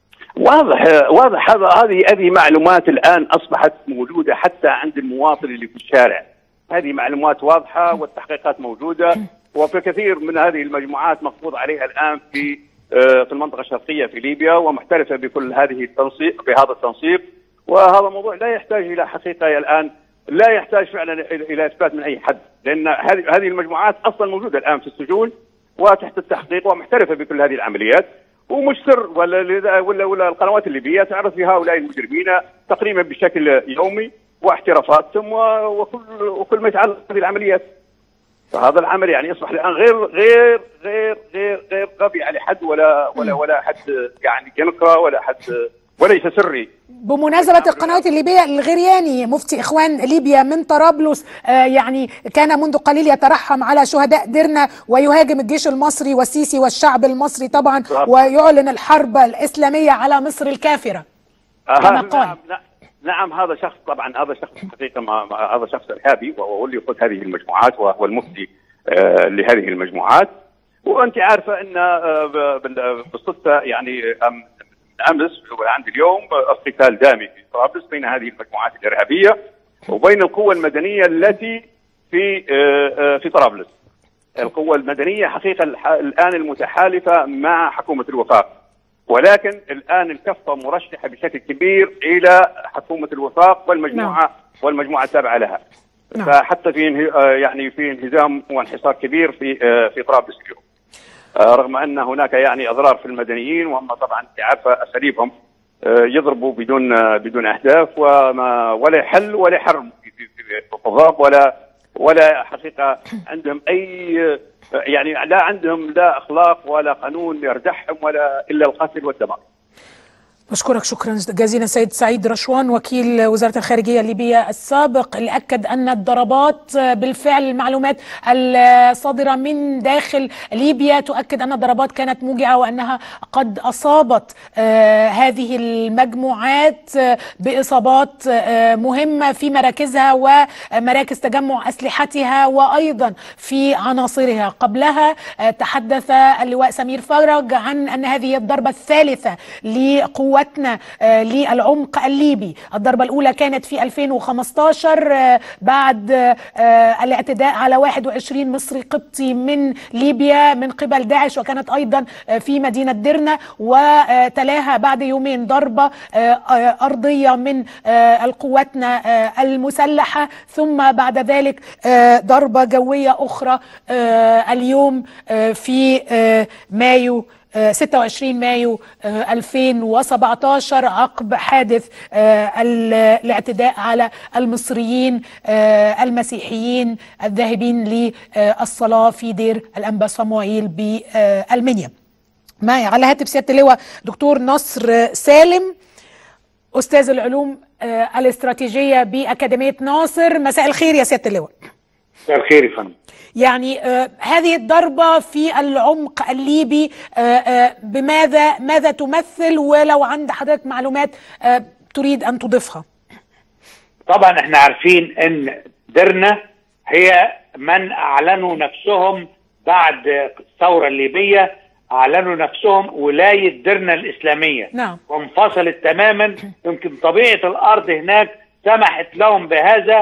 واضح واضح هذا هذه هذه معلومات الان اصبحت موجوده حتى عند المواطن اللي في الشارع. هذه معلومات واضحه والتحقيقات موجوده وفي كثير من هذه المجموعات مقبوض عليها الان في آه، في المنطقه الشرقيه في ليبيا ومحترفه بكل هذه التنسيق بهذا التنسيق وهذا موضوع لا يحتاج الى حقيقه الان لا يحتاج فعلا الى إلى اثبات من اي حد لان هذه هذه المجموعات اصلا موجوده الان في السجون وتحت التحقيق ومحترفه بكل هذه العمليات ومش سر ولا ولا ولا القنوات الليبيه تعرض في هؤلاء المجرمين تقريبا بشكل يومي واحترافاتهم و- وكل وكل ما يتعلق بهذه العمليات. فهذا العمل يعني يصبح الان غير غير غير غير غير غبي على حد ولا ولا ولا حد يعني ينقى ولا حد وليس سري. بمناسبة القنوات الليبية الغرياني مفتي إخوان ليبيا من طرابلس آه يعني كان منذ قليل يترحم على شهداء درنا ويهاجم الجيش المصري والسيسي والشعب المصري طبعا بالضبط. ويعلن الحرب الإسلامية على مصر الكافرة آه، كما قال. نعم, نعم, نعم هذا شخص طبعا هذا شخص حقيقه ما ما- هذا شخص ارهابي وهو اللي يقود هذه المجموعات وهو المفتي آه، لهذه المجموعات وانت عارفه ان آه، ب- بال- بالصدفه يعني أم- امس وعند اليوم آه، القتال دامي في طرابلس بين هذه المجموعات الارهابيه وبين القوى المدنيه التي في آه، آه، في طرابلس. القوى المدنيه حقيقه الح- الان المتحالفه مع حكومه الوفاق. ولكن الان الكفه مرشحه بشكل كبير الى حكومه الوفاق والمجموعه والمجموعه التابعه لها. نعم. فحتى في انه- آه، يعني في انهزام وانحصار كبير في آه، في طرابلس اليوم. آه، رغم ان هناك يعني اضرار في المدنيين وهم طبعا انت عارفه اساليبهم آه، يضربوا بدون آه، بدون اهداف وما ولا حل ولا حرم في في في في الضرب ولا ولا حقيقه عندهم اي آه، يعني لا عندهم لا اخلاق ولا قانون يردعهم ولا الا القتل والدمار. بشكرك شكرا جزيلا سيد سعيد رشوان وكيل وزارة الخارجية الليبية السابق اللي أكد أن الضربات بالفعل المعلومات الصادرة من داخل ليبيا تؤكد أن الضربات كانت موجعة وأنها قد أصابت آه، هذه المجموعات آه، بإصابات آه، مهمة في مراكزها ومراكز تجمع أسلحتها وأيضا في عناصرها قبلها آه، تحدث اللواء سمير فرج عن أن هذه الضربة الثالثة لقواتنا آه، للعمق الليبي الضربة الأولى كانت في 2015 آه، بعد آه، الاعتداء على 21 مصري قبطي من ليبيا من قبل داعش وكانت أيضا آه، في مدينة درنا وتلاها بعد يومين ضربة آه، آه، أرضية من آه، القواتنا آه، المسلحة ثم بعد ذلك آه، ضربة جوية أخرى آه، اليوم آه، في آه، مايو آه، 26 مايو آه، 2017 عقب حادث آه، ال- الاعتداء على المصريين آه، المسيحيين الذاهبين للصلاة في دير الأنبا صموئيل بالمنيا معي على هاتف سيادة اللواء دكتور نصر سالم أستاذ العلوم آه، الاستراتيجية بأكاديمية ناصر مساء الخير يا سيادة اللواء مساء الخير يا فندم يعني آه، هذه الضربة في العمق الليبي آه، آه، بماذا ماذا تمثل ولو عند حضرتك معلومات آه، تريد أن تضيفها طبعا احنا عارفين ان درنا هي من اعلنوا نفسهم بعد الثوره الليبيه اعلنوا نفسهم ولايه درنا الاسلاميه نعم. وانفصلت تماما يمكن طبيعه الارض هناك سمحت لهم بهذا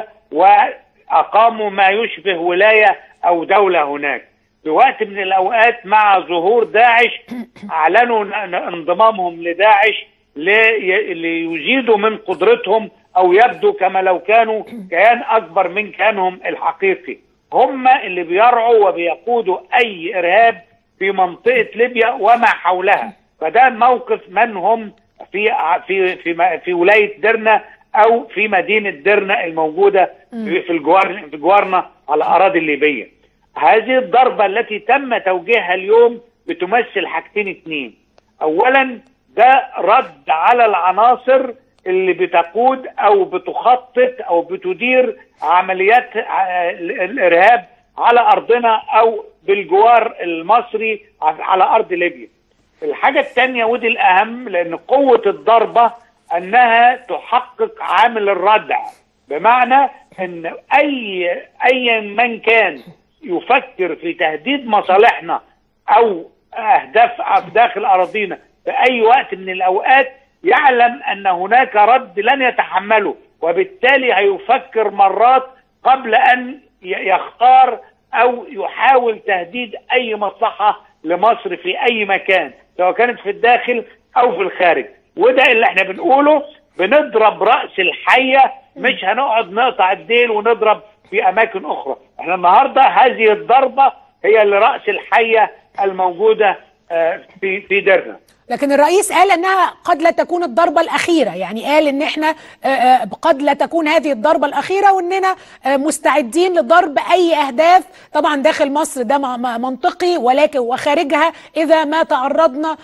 واقاموا ما يشبه ولايه او دوله هناك في وقت من الاوقات مع ظهور داعش اعلنوا ن- ن- انضمامهم لداعش لي- ليزيدوا من قدرتهم او يبدو كما لو كانوا كيان اكبر من كيانهم الحقيقي هم اللي بيرعوا وبيقودوا اي ارهاب في منطقه ليبيا وما حولها فده موقف من هم في ع- في في م- في ولايه درنا او في مدينه درنا الموجوده في في الجوار في جوارنا على الاراضي الليبيه هذه الضربة التي تم توجيهها اليوم بتمثل حاجتين اتنين اولا ده رد على العناصر اللي بتقود او بتخطط او بتدير عمليات ع- الارهاب على ارضنا او بالجوار المصري على ارض ليبيا الحاجة الثانية ودي الأهم لأن قوة الضربة أنها تحقق عامل الردع بمعنى أن أي أي من كان يفكر في تهديد مصالحنا أو أهداف في داخل أراضينا في أي وقت من الأوقات يعلم أن هناك رد لن يتحمله وبالتالي هيفكر مرات قبل أن ي- يختار أو يحاول تهديد أي مصلحة لمصر في أي مكان سواء كانت في الداخل أو في الخارج وده اللي احنا بنقوله بنضرب رأس الحية مش هنقعد نقطع الديل ونضرب في أماكن أخرى احنا النهاردة هذه الضربة هي لرأس الحية الموجودة آه، في في ديرنا لكن الرئيس قال انها قد لا تكون الضربه الاخيره يعني قال ان احنا آه، آه، قد لا تكون هذه الضربه الاخيره واننا آه، مستعدين لضرب اي اهداف طبعا داخل مصر ده م- م- منطقي ولكن وخارجها اذا ما تعرضنا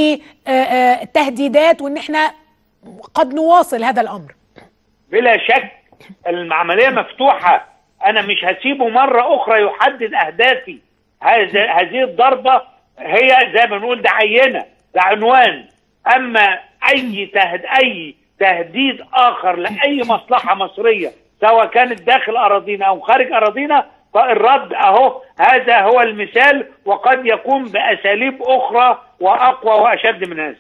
لتهديدات وان احنا قد نواصل هذا الامر بلا شك العملية مفتوحة أنا مش هسيبه مرة أخرى يحدد أهدافي هذا هذه الضربة هي زي ما بنقول ده عينة ده عنوان أما أي تهد أي تهديد آخر لأي مصلحة مصرية سواء كانت داخل أراضينا أو خارج أراضينا فالرد أهو هذا هو المثال وقد يكون بأساليب أخرى وأقوى وأشد من هذا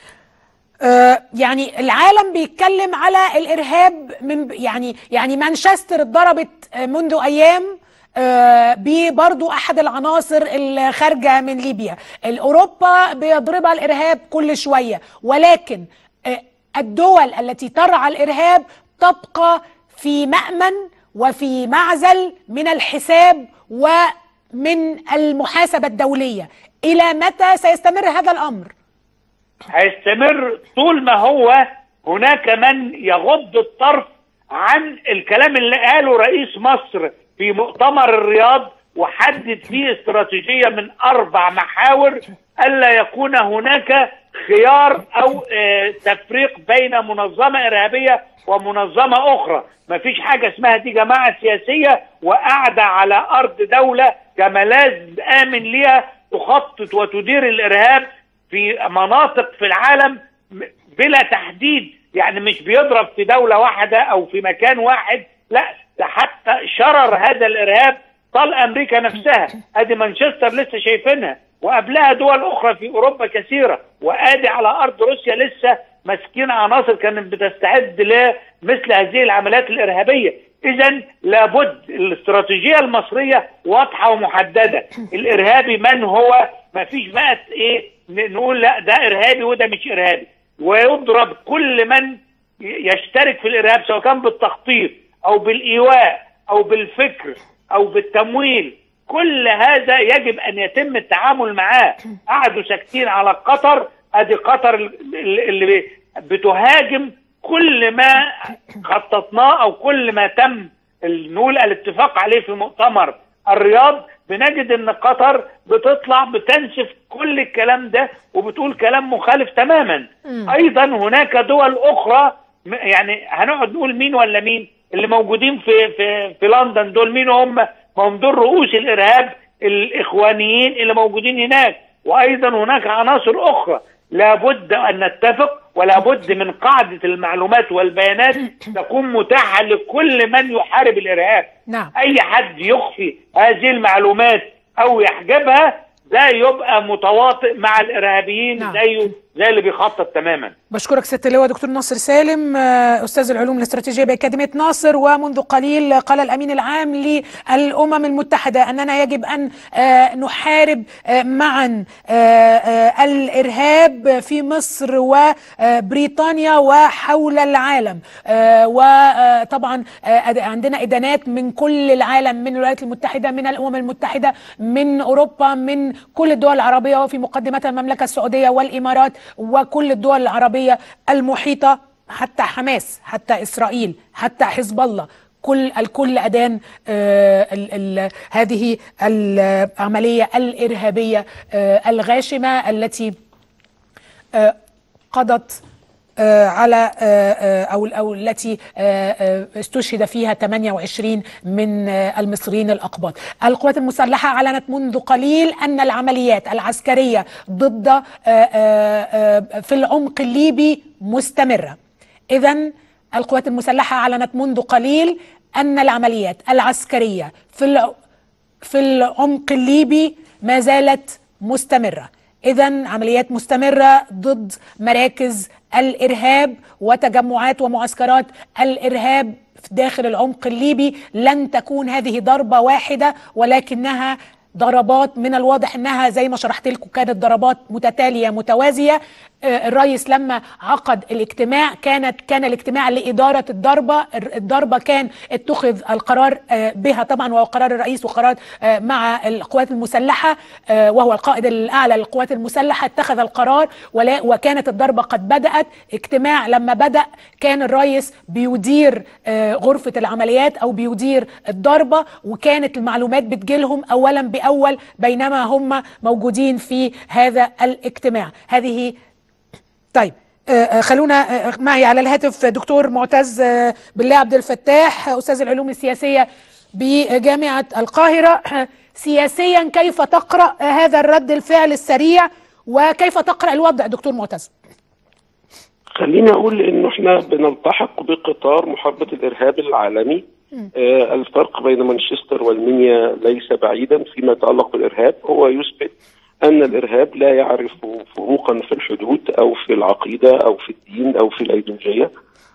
آه، يعني العالم بيتكلم على الارهاب من يعني يعني مانشستر اتضربت آه، منذ ايام آه، ببرضو احد العناصر الخارجه من ليبيا الاوروبا بيضربها الارهاب كل شويه ولكن آه، الدول التي ترعى الارهاب تبقى في مأمن وفي معزل من الحساب ومن المحاسبه الدوليه الى متى سيستمر هذا الامر هيستمر طول ما هو هناك من يغض الطرف عن الكلام اللي قاله رئيس مصر في مؤتمر الرياض وحدد فيه استراتيجية من أربع محاور ألا يكون هناك خيار أو آه، تفريق بين منظمة إرهابية ومنظمة أخرى مفيش حاجة اسمها دي جماعة سياسية وقاعدة على أرض دولة كملاذ آمن ليها تخطط وتدير الإرهاب في مناطق في العالم م- بلا تحديد يعني مش بيضرب في دولة واحدة أو في مكان واحد لا ده حتى شرر هذا الإرهاب طال أمريكا نفسها أدي مانشستر لسه شايفينها وقبلها دول أخرى في أوروبا كثيرة وآدي على أرض روسيا لسه ماسكين عناصر كانت بتستعد لمثل هذه العمليات الإرهابية إذا لابد الاستراتيجية المصرية واضحة ومحددة الإرهابي من هو ما فيش بقى إيه ن- نقول لا ده إرهابي وده مش إرهابي ويضرب كل من ي- يشترك في الإرهاب سواء كان بالتخطيط أو بالإيواء أو بالفكر أو بالتمويل كل هذا يجب أن يتم التعامل معاه قعدوا ساكتين على قطر أدي قطر ال- اللي بتهاجم كل ما خططناه أو كل ما تم ال- نقول الاتفاق عليه في مؤتمر الرياض بنجد ان قطر بتطلع بتنسف كل الكلام ده وبتقول كلام مخالف تماما ايضا هناك دول اخرى م- يعني هنقعد نقول مين ولا مين اللي موجودين في في في لندن دول مين هم ما هم دول رؤوس الارهاب الاخوانيين اللي موجودين هناك وايضا هناك عناصر اخرى لابد ان نتفق ولابد من قاعده المعلومات والبيانات تكون متاحه لكل من يحارب الارهاب نعم اي حد يخفي هذه المعلومات او يحجبها ده يبقى متواطئ مع الارهابيين نعم. زيه زي اللي بيخطط تماما بشكرك ست اللواء دكتور ناصر سالم آه، استاذ العلوم الاستراتيجيه باكاديميه ناصر ومنذ قليل قال الامين العام للامم المتحده اننا يجب ان آه، نحارب آه، معا آه، آه، الارهاب في مصر وبريطانيا وحول العالم آه، وطبعا آه، أد- عندنا ادانات من كل العالم من الولايات المتحده من الامم المتحده من اوروبا من كل الدول العربيه وفي مقدمتها المملكه السعوديه والامارات وكل الدول العربيه المحيطه حتى حماس حتى اسرائيل حتى حزب الله كل الكل أدان آه، ال- ال- هذه العملية الإرهابية آه، الغاشمة التي آه، قضت آه، على آه، آه، او او التي آه، آه، استشهد فيها 28 من آه، المصريين الاقباط. القوات المسلحه اعلنت منذ قليل ان العمليات العسكريه ضد آه، آه، آه، في العمق الليبي مستمره. اذا القوات المسلحه اعلنت منذ قليل ان العمليات العسكريه في الع- في العمق الليبي ما زالت مستمرة إذا عمليات مستمرة ضد مراكز الإرهاب وتجمعات ومعسكرات الإرهاب في داخل العمق الليبي لن تكون هذه ضربة واحدة ولكنها ضربات من الواضح انها زي ما شرحت لكم كانت ضربات متتاليه متوازيه آه، الرئيس لما عقد الاجتماع كانت كان الاجتماع لاداره الضربه الضربه كان اتخذ القرار آه، بها طبعا وهو قرار الرئيس وقرار آه، مع القوات المسلحه آه، وهو القائد الاعلى للقوات المسلحه اتخذ القرار ولا وكانت الضربه قد بدات اجتماع لما بدا كان الرئيس بيدير آه، غرفه العمليات او بيدير الضربه وكانت المعلومات بتجيلهم اولا باول بينما هم موجودين في هذا الاجتماع هذه طيب آه، آه، خلونا آه، معي على الهاتف دكتور معتز آه، بالله عبد الفتاح آه، استاذ العلوم السياسيه بجامعه القاهره آه، سياسيا كيف تقرا آه، هذا الرد الفعل السريع وكيف تقرا الوضع دكتور معتز خليني اقول انه احنا بنلتحق بقطار محاربه الارهاب العالمي آه الفرق بين مانشستر والمنيا ليس بعيدا فيما يتعلق بالارهاب هو يثبت ان الارهاب لا يعرف فروقا في الحدود او في العقيده او في الدين او في الايديولوجيه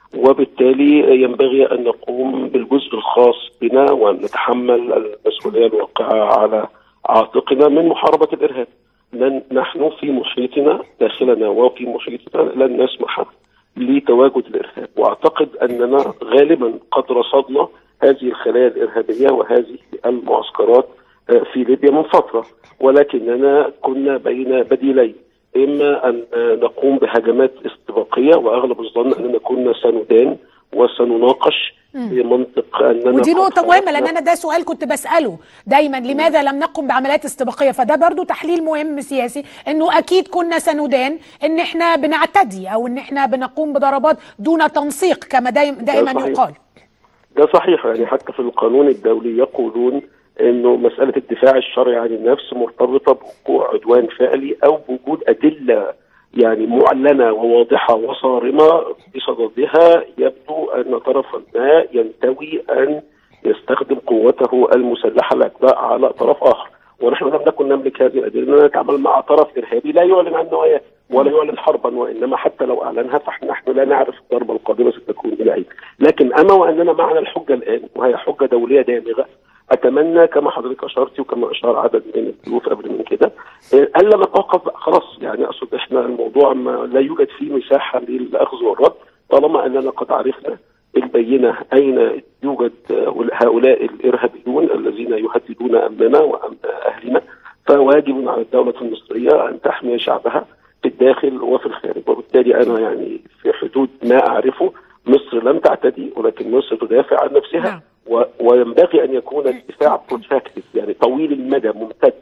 وبالتالي ينبغي ان نقوم بالجزء الخاص بنا وان نتحمل المسؤوليه الواقعه على عاتقنا من محاربه الارهاب. لن نحن في محيطنا داخلنا وفي محيطنا لن نسمح لتواجد الارهاب واعتقد اننا غالبا قد رصدنا هذه الخلايا الارهابيه وهذه المعسكرات آه، في ليبيا من فتره ولكننا كنا بين بديلين اما ان آه، نقوم بهجمات استباقيه واغلب الظن اننا كنا سندان وسنناقش بمنطق اننا ودي قد نقطة مهمة خلقنا- لأن أنا ده سؤال كنت بسأله دايما لماذا لم نقم بعمليات استباقية فده برضو تحليل مهم سياسي إنه أكيد كنا سندان إن إحنا بنعتدي أو إن إحنا بنقوم بضربات دون تنسيق كما دايم دائما صحيح. يقال ده صحيح يعني حتى في القانون الدولي يقولون انه مساله الدفاع الشرعي عن النفس مرتبطه بوقوع عدوان فعلي او بوجود ادله يعني معلنه وواضحه وصارمه بصددها يبدو ان طرفا ما ينتوي ان يستخدم قوته المسلحه الاعتداء على طرف اخر ونحن لم نكن نملك هذه الادله اننا نتعامل مع طرف ارهابي لا يعلن عن نواياه ولا يعلن حربا وانما حتى لو اعلنها فنحن لا نعرف الضربه القادمه ستكون الى اين لكن اما واننا معنا الحجه الان وهي حجه دوليه دامغه اتمنى كما حضرتك اشرتي وكما اشار عدد من الضيوف قبل من كده آه، الا نتوقف بقى خلاص يعني اقصد احنا الموضوع ما لا يوجد فيه مساحه للاخذ والرد طالما اننا قد عرفنا البينه اين يوجد آه، هؤلاء الارهابيون الذين يهددون امننا وامن اهلنا فواجب على الدوله المصريه ان تحمي شعبها في الداخل وفي الخارج وبالتالي انا يعني في حدود ما اعرفه مصر لم تعتدي ولكن مصر تدافع عن نفسها نعم. و- وينبغي ان يكون الدفاع بروتراكتيف يعني طويل المدى ممتد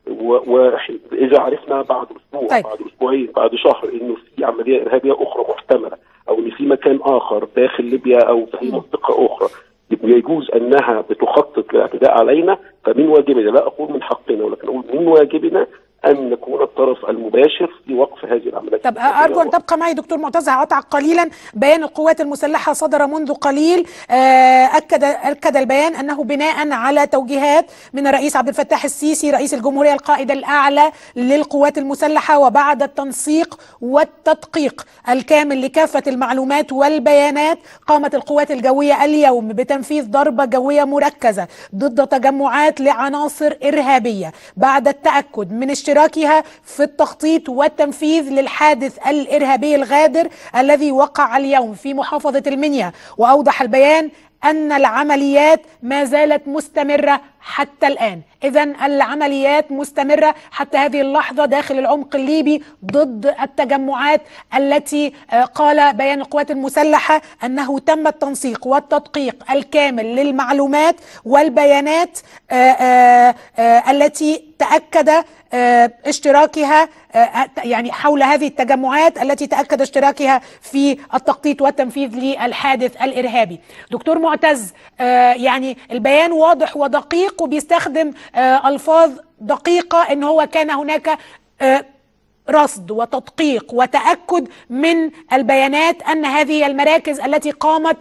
واذا عرفنا بعد اسبوع طيب. بعد اسبوعين بعد شهر انه في عمليه ارهابيه اخرى محتمله او ان في مكان اخر داخل ليبيا او في اي منطقه اخرى يجوز انها بتخطط للاعتداء علينا فمن واجبنا لا اقول من حقنا ولكن اقول من واجبنا ان نكون الطرف المباشر في وقف هذه العمليات طب ارجو ان تبقى معي دكتور معتز هقطعك قليلا بيان القوات المسلحه صدر منذ قليل آه، اكد اكد البيان انه بناء على توجيهات من الرئيس عبد الفتاح السيسي رئيس الجمهوريه القائد الاعلى للقوات المسلحه وبعد التنسيق والتدقيق الكامل لكافه المعلومات والبيانات قامت القوات الجويه اليوم بتنفيذ ضربه جويه مركزه ضد تجمعات لعناصر ارهابيه بعد التاكد من اشتراكها في التخطيط والتنفيذ للحادث الارهابي الغادر الذي وقع اليوم في محافظه المنيا واوضح البيان ان العمليات ما زالت مستمره حتى الآن إذا العمليات مستمرة حتى هذه اللحظة داخل العمق الليبي ضد التجمعات التي آه، قال بيان القوات المسلحة أنه تم التنسيق والتدقيق الكامل للمعلومات والبيانات آه، آه، آه، التي تأكد آه، اشتراكها آه، يعني حول هذه التجمعات التي تأكد اشتراكها في التخطيط والتنفيذ للحادث الإرهابي دكتور معتز آه، يعني البيان واضح ودقيق وبيستخدم آه، ألفاظ دقيقة ان هو كان هناك آه، رصد وتدقيق وتأكد من البيانات أن هذه المراكز التي قامت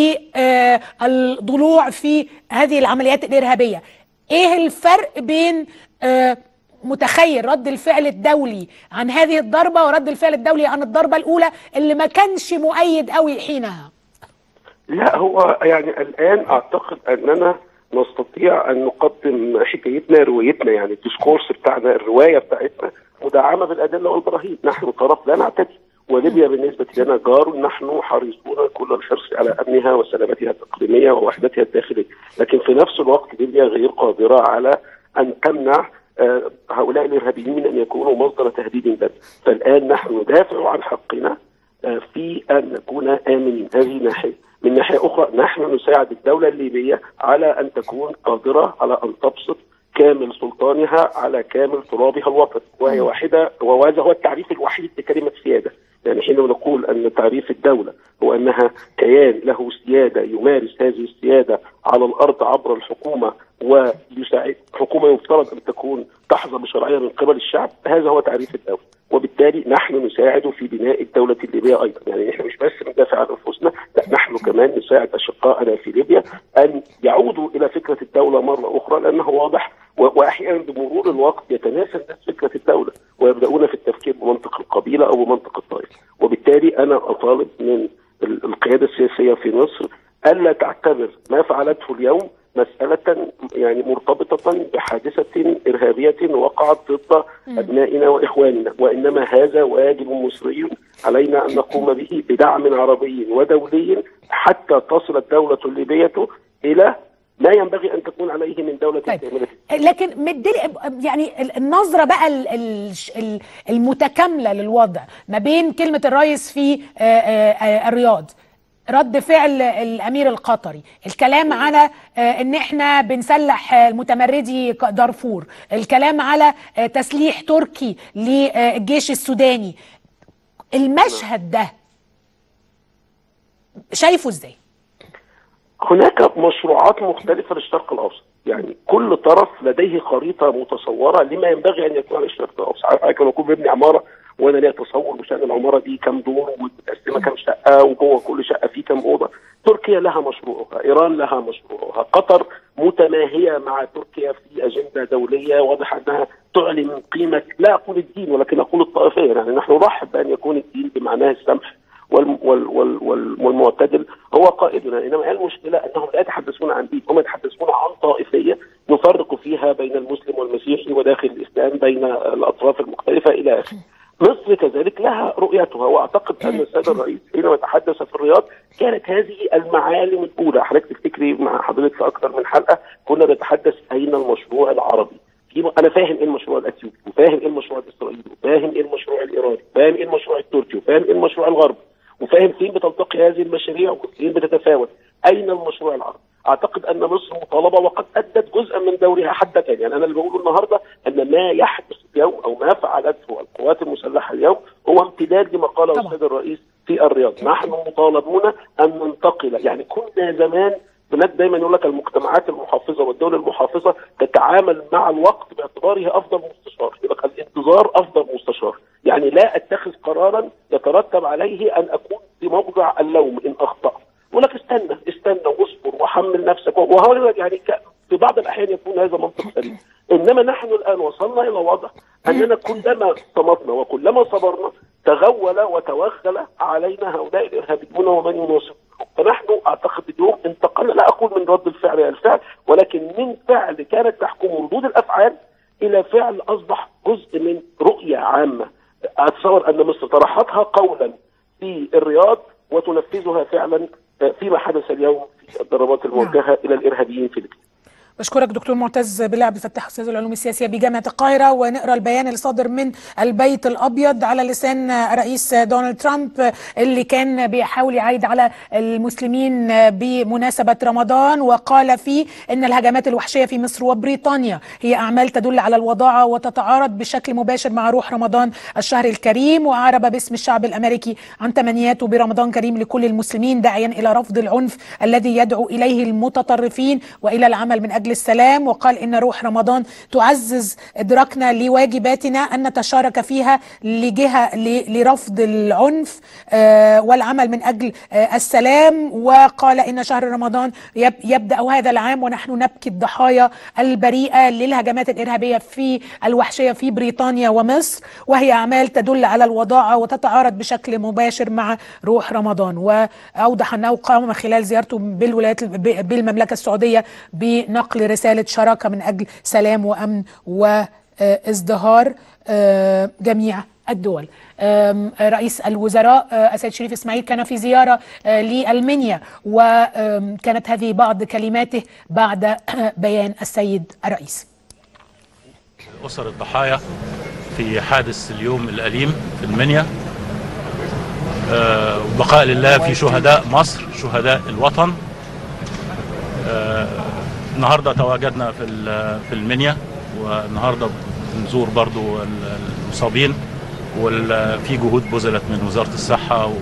بالضلوع في هذه العمليات الإرهابية إيه الفرق بين آه، متخيل رد الفعل الدولي عن هذه الضربة ورد الفعل الدولي عن الضربة الأولى اللي ما كانش مؤيد قوي حينها لا هو يعني الان اعتقد اننا نستطيع ان نقدم حكايتنا روايتنا يعني الديسكورس بتاعنا الروايه بتاعتنا مدعمه بالادله والبراهين نحن طرف لا نعتدي وليبيا بالنسبه لنا جار نحن حريصون كل الحرص على امنها وسلامتها الاقليميه ووحدتها الداخليه لكن في نفس الوقت ليبيا غير قادره على ان تمنع آه، هؤلاء الارهابيين من ان يكونوا مصدر تهديد لنا فالان نحن ندافع عن حقنا آه، في ان نكون امنين هذه ناحيه من ناحيه اخرى نحن نساعد الدوله الليبيه على ان تكون قادره على ان تبسط كامل سلطانها على كامل ترابها الوطني وهي واحده وهذا هو التعريف الوحيد لكلمه سياده يعني حين نقول ان تعريف الدوله هو انها كيان له سياده يمارس هذه السياده على الارض عبر الحكومه ويساعد حكومه يفترض ان تكون تحظى بشرعيه من قبل الشعب هذا هو تعريف الدوله وبالتالي نحن نساعد في بناء الدولة الليبية أيضا يعني نحن مش بس ندافع عن أنفسنا لا نحن كمان نساعد أشقائنا في ليبيا أن يعودوا إلى فكرة الدولة مرة أخرى لأنه واضح و- وأحيانا بمرور الوقت يتناسى الناس فكرة الدولة ويبدأون في التفكير بمنطق القبيلة أو بمنطق الطائفة وبالتالي أنا أطالب من ال- القيادة السياسية في مصر ألا تعتبر ما فعلته اليوم مسألة يعني مرتبطة بحادثة إرهابية وقعت ضد أبنائنا وإخواننا وإنما هذا واجب مصري علينا أن نقوم به بدعم عربي ودولي حتى تصل الدولة الليبية إلى ما ينبغي أن تكون عليه من دولة طيب. كاملة لكن مدلي يعني ال- النظره بقى ال- ال- ال- المتكامله للوضع ما بين كلمه الرئيس في آه، آه، آه، الرياض رد فعل الامير القطري الكلام على آه، ان احنا بنسلح آه، المتمردي ك- دارفور الكلام على آه، تسليح تركي للجيش السوداني المشهد ده شايفه ازاي هناك مشروعات مختلفة للشرق الأوسط يعني كل طرف لديه خريطة متصورة لما ينبغي أن يكون على الشرق الأوسط عارف لما أكون ببني عمارة وأنا ليا تصور بشأن العمارة دي كم دور ومتقسمة كم شقة وجوه كل شقة في كم أوضة تركيا لها مشروعها إيران لها مشروعها قطر متماهية مع تركيا في أجندة دولية واضح أنها تعلن من قيمة لا أقول الدين ولكن أقول الطائفية يعني نحن نرحب بأن يكون الدين بمعناه السمح وال وال وال وال والمعتدل هو قائدنا انما هي المشكله انهم لا يتحدثون عن دين هم يتحدثون عن طائفيه نفرق فيها بين المسلم والمسيحي وداخل الاسلام بين الاطراف المختلفه الى اخره. مصر كذلك لها رؤيتها واعتقد ان السيد الرئيس حينما تحدث في الرياض كانت هذه المعالم الاولى حضرتك تفتكري مع حضرتك في اكثر من حلقه كنا نتحدث اين المشروع العربي في انا فاهم ايه المشروع الاثيوبي وفاهم ايه المشروع الاسرائيلي وفاهم ايه المشروع الايراني وفاهم ايه المشروع التركي وفاهم ايه المشروع الغربي وفاهم فين بتلتقي هذه المشاريع وفين بتتفاوت اين المشروع العربي اعتقد ان مصر مطالبه وقد ادت جزءا من دورها حتى الان يعني انا اللي بقوله النهارده ان ما يحدث اليوم او ما فعلته القوات المسلحه اليوم هو امتداد لما قاله طبعا. السيد الرئيس في الرياض نحن مطالبون ان ننتقل يعني كنا زمان هناك دايما يقول لك المجتمعات المحافظه والدوله المحافظه تتعامل مع الوقت باعتباره افضل مستشار يقول لك الانتظار افضل مستشار يعني لا اتخذ قرارا يترتب عليه ان اكون في موضع اللوم ان اخطات يقول لك استنى استنى واصبر وحمل نفسك وهو يعني ك- في بعض الاحيان يكون هذا منطق سليم انما نحن الان وصلنا الى وضع اننا كلما صمتنا وكلما صبرنا تغول وتوغل علينا هؤلاء الارهابيون ومن يناصرهم فنحن اعتقد اليوم انتقلنا لا اقول من رد الفعل الى الفعل ولكن من فعل كانت تحكم ردود الافعال الى فعل اصبح جزء من رؤيه عامه اتصور ان مصر طرحتها قولا في الرياض وتنفذها فعلا فيما حدث اليوم في الضربات الموجهه الى الارهابيين في ليبيا بشكرك دكتور معتز بالله عبد الفتاح استاذ العلوم السياسيه بجامعه القاهره ونقرا البيان اللي صادر من البيت الابيض على لسان الرئيس دونالد ترامب اللي كان بيحاول يعايد على المسلمين بمناسبه رمضان وقال فيه ان الهجمات الوحشيه في مصر وبريطانيا هي اعمال تدل على الوضاعه وتتعارض بشكل مباشر مع روح رمضان الشهر الكريم واعرب باسم الشعب الامريكي عن تمنياته برمضان كريم لكل المسلمين داعيا الى رفض العنف الذي يدعو اليه المتطرفين والى العمل من اجل السلام وقال ان روح رمضان تعزز ادراكنا لواجباتنا ان نتشارك فيها لجهه ل- لرفض العنف آه، والعمل من اجل آه، السلام وقال ان شهر رمضان يب- يبدا هذا العام ونحن نبكي الضحايا البريئه للهجمات الارهابيه في الوحشيه في بريطانيا ومصر وهي اعمال تدل على الوضاعه وتتعارض بشكل مباشر مع روح رمضان واوضح انه قام خلال زيارته بالولايات ب- بالمملكه السعوديه بنقل رساله شراكه من اجل سلام وامن وازدهار آه، جميع الدول آم، رئيس الوزراء آه، السيد شريف اسماعيل كان في زياره آه، لالمنيا وكانت هذه بعض كلماته بعد بيان السيد الرئيس أسر الضحايا في حادث اليوم الأليم في المنيا آه، وبقاء لله في شهداء مصر شهداء الوطن آه، النهارده تواجدنا في ال- في المنيا والنهارده بنزور برضو ال- المصابين وفي جهود بذلت من وزاره الصحه و-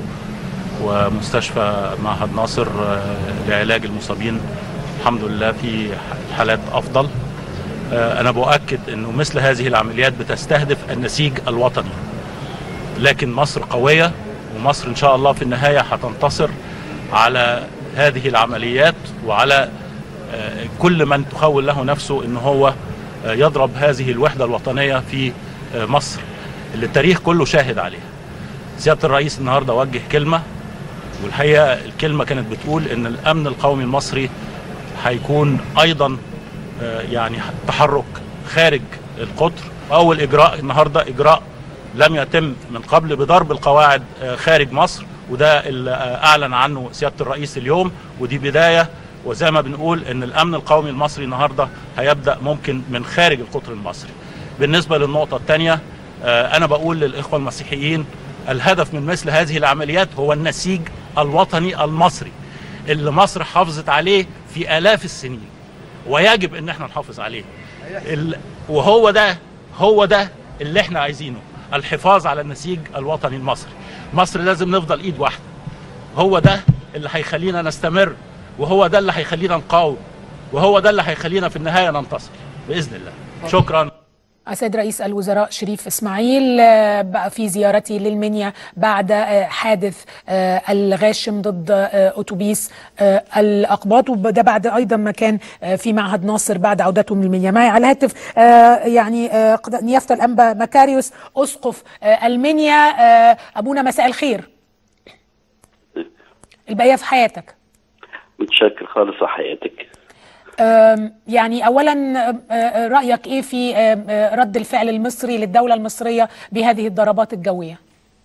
ومستشفى معهد ناصر آه، لعلاج المصابين الحمد لله في حالات افضل آه، انا بؤكد انه مثل هذه العمليات بتستهدف النسيج الوطني لكن مصر قويه ومصر ان شاء الله في النهايه هتنتصر على هذه العمليات وعلى آه، كل من تخول له نفسه ان هو آه، يضرب هذه الوحده الوطنيه في آه، مصر اللي التاريخ كله شاهد عليها سياده الرئيس النهارده وجه كلمه والحقيقه الكلمه كانت بتقول ان الامن القومي المصري هيكون ايضا آه، يعني تحرك خارج القطر اول اجراء النهارده اجراء لم يتم من قبل بضرب القواعد آه، خارج مصر وده اللي آه، اعلن عنه سياده الرئيس اليوم ودي بدايه وزي ما بنقول ان الامن القومي المصري النهارده هيبدا ممكن من خارج القطر المصري بالنسبه للنقطه الثانيه انا بقول للاخوه المسيحيين الهدف من مثل هذه العمليات هو النسيج الوطني المصري اللي مصر حافظت عليه في الاف السنين ويجب ان احنا نحافظ عليه ال... وهو ده هو ده اللي احنا عايزينه الحفاظ على النسيج الوطني المصري مصر لازم نفضل ايد واحده هو ده اللي هيخلينا نستمر وهو ده اللي هيخلينا نقاوم وهو ده اللي هيخلينا في النهايه ننتصر باذن الله شكرا السيد رئيس الوزراء شريف اسماعيل آه، بقى في زيارتي للمنيا بعد آه، حادث آه، الغاشم ضد آه، اتوبيس آه، الاقباط وده بعد ايضا ما كان آه، في معهد ناصر بعد عودته من المنيا معي على الهاتف آه، يعني آه، قد- نيافه الانبا مكاريوس اسقف آه، المنيا آه، ابونا مساء الخير البقيه في حياتك متشكر خالص على حياتك آم، يعني اولا آم، آه، رايك ايه في آم، آه، رد الفعل المصري للدوله المصريه بهذه الضربات الجويه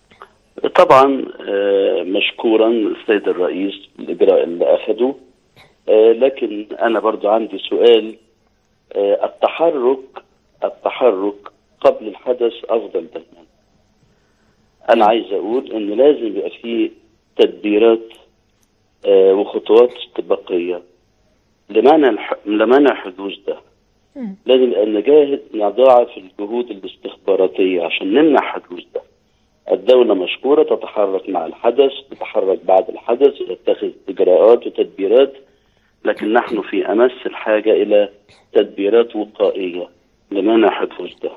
طبعا آه، مشكورا السيد الرئيس الاجراء اللي اخذه آه، لكن انا برضو عندي سؤال آه، التحرك التحرك قبل الحدث افضل دائما انا عايز اقول ان لازم يبقى في تدبيرات آه، وخطوات استباقيه لمنع الح- لمنع حدوث ده لازم يبقى نجاهد نضاعف الجهود الاستخباراتيه عشان نمنع حدوث ده الدولة مشكورة تتحرك مع الحدث تتحرك بعد الحدث تتخذ إجراءات وتدبيرات لكن نحن في أمس الحاجة إلى تدبيرات وقائية لمنع حدوث ده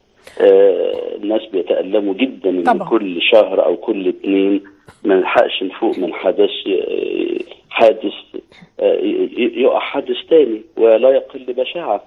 آه الناس بيتألموا جدا إن طبعا. كل شهر أو كل اتنين ما نلحقش نفوق من حدث آه، حادث آه، ي- ي- يقع حادث تاني ولا يقل بشاعة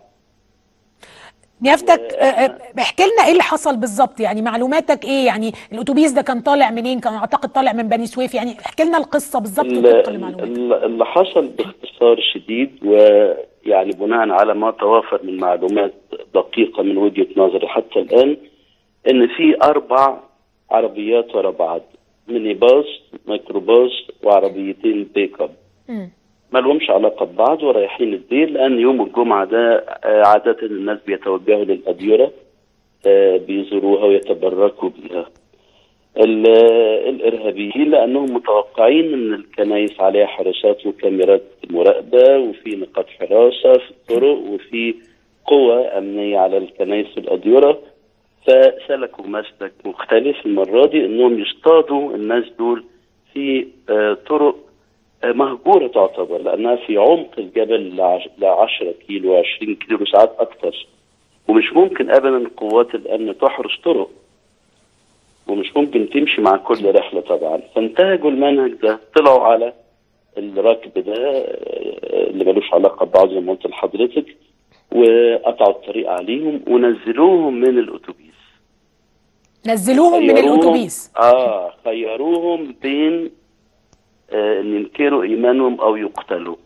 نيافتك آه، آه، احكي لنا ايه اللي حصل بالظبط يعني معلوماتك ايه يعني الاتوبيس ده كان طالع منين كان اعتقد طالع من بني سويف يعني احكي لنا القصه بالظبط ال- طبقا لمعلوماتك ال- اللي حصل باختصار شديد ويعني بناء على ما توافر من معلومات دقيقة من وجهة نظري حتى الآن إن في أربع عربيات ورا بعض ميني باص ميكروباص وعربيتين بيك اب مم. ما لهمش علاقه ببعض ورايحين الدير لان يوم الجمعه ده آه، عاده الناس بيتوجهوا للاديره آه، بيزوروها ويتبركوا بيها ال- الارهابيين لانهم متوقعين ان الكنائس عليها حراسات وكاميرات مراقبه وفي نقاط حراسه في الطرق وفي قوة أمنية على الكنائس والأديرة فسلكوا مسلك مختلف المرة دي إنهم يصطادوا الناس دول في آه، طرق آه، مهجورة تعتبر لأنها في عمق الجبل ل 10 كيلو 20 كيلو ساعات أكتر ومش ممكن أبدا قوات الأمن تحرس طرق ومش ممكن تمشي مع كل رحلة طبعا فانتهجوا المنهج ده طلعوا على الركب ده آه، اللي ملوش علاقة ببعض زي ما قلت لحضرتك وقطعوا الطريق عليهم ونزلوهم من الأتوبيس نزلوهم من خيروهم- الاتوبيس اه خيروهم بين آه ان ينكروا ايمانهم او يقتلوا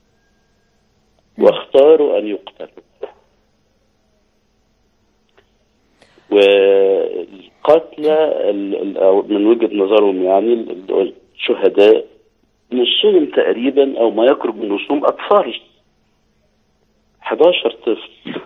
واختاروا ان يقتلوا والقتلى ال- ال- أو من وجهه نظرهم يعني ال- الشهداء نصهم تقريبا او ما يقرب من نصهم اطفال 11 طفل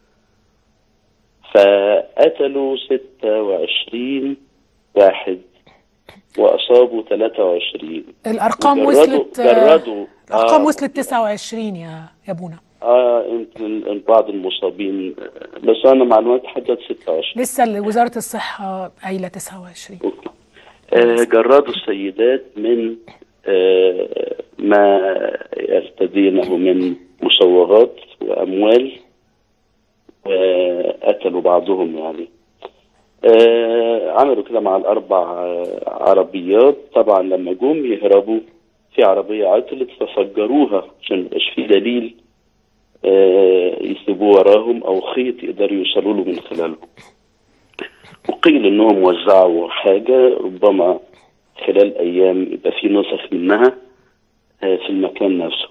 فقتلوا 26 واحد واصابوا 23 الارقام وجردوا- وصلت آه، جردوا الارقام آه وصلت 29 يا يا بونا اه يمكن بعض المصابين آه، بس انا معلومات حدد 26 لسه ال- وزاره الصحه قايله 29 أوكي. آه جردوا السيدات من آه ما يرتدينه من مصوغات واموال وقتلوا بعضهم يعني آه عملوا كده مع الاربع آه عربيات طبعا لما جم يهربوا في عربيه عطلت ففجروها عشان ميبقاش في دليل آه يسيبوه وراهم او خيط يقدروا يوصلوا له من خلاله وقيل انهم وزعوا حاجه ربما خلال ايام يبقى في نسخ منها آه، في المكان نفسه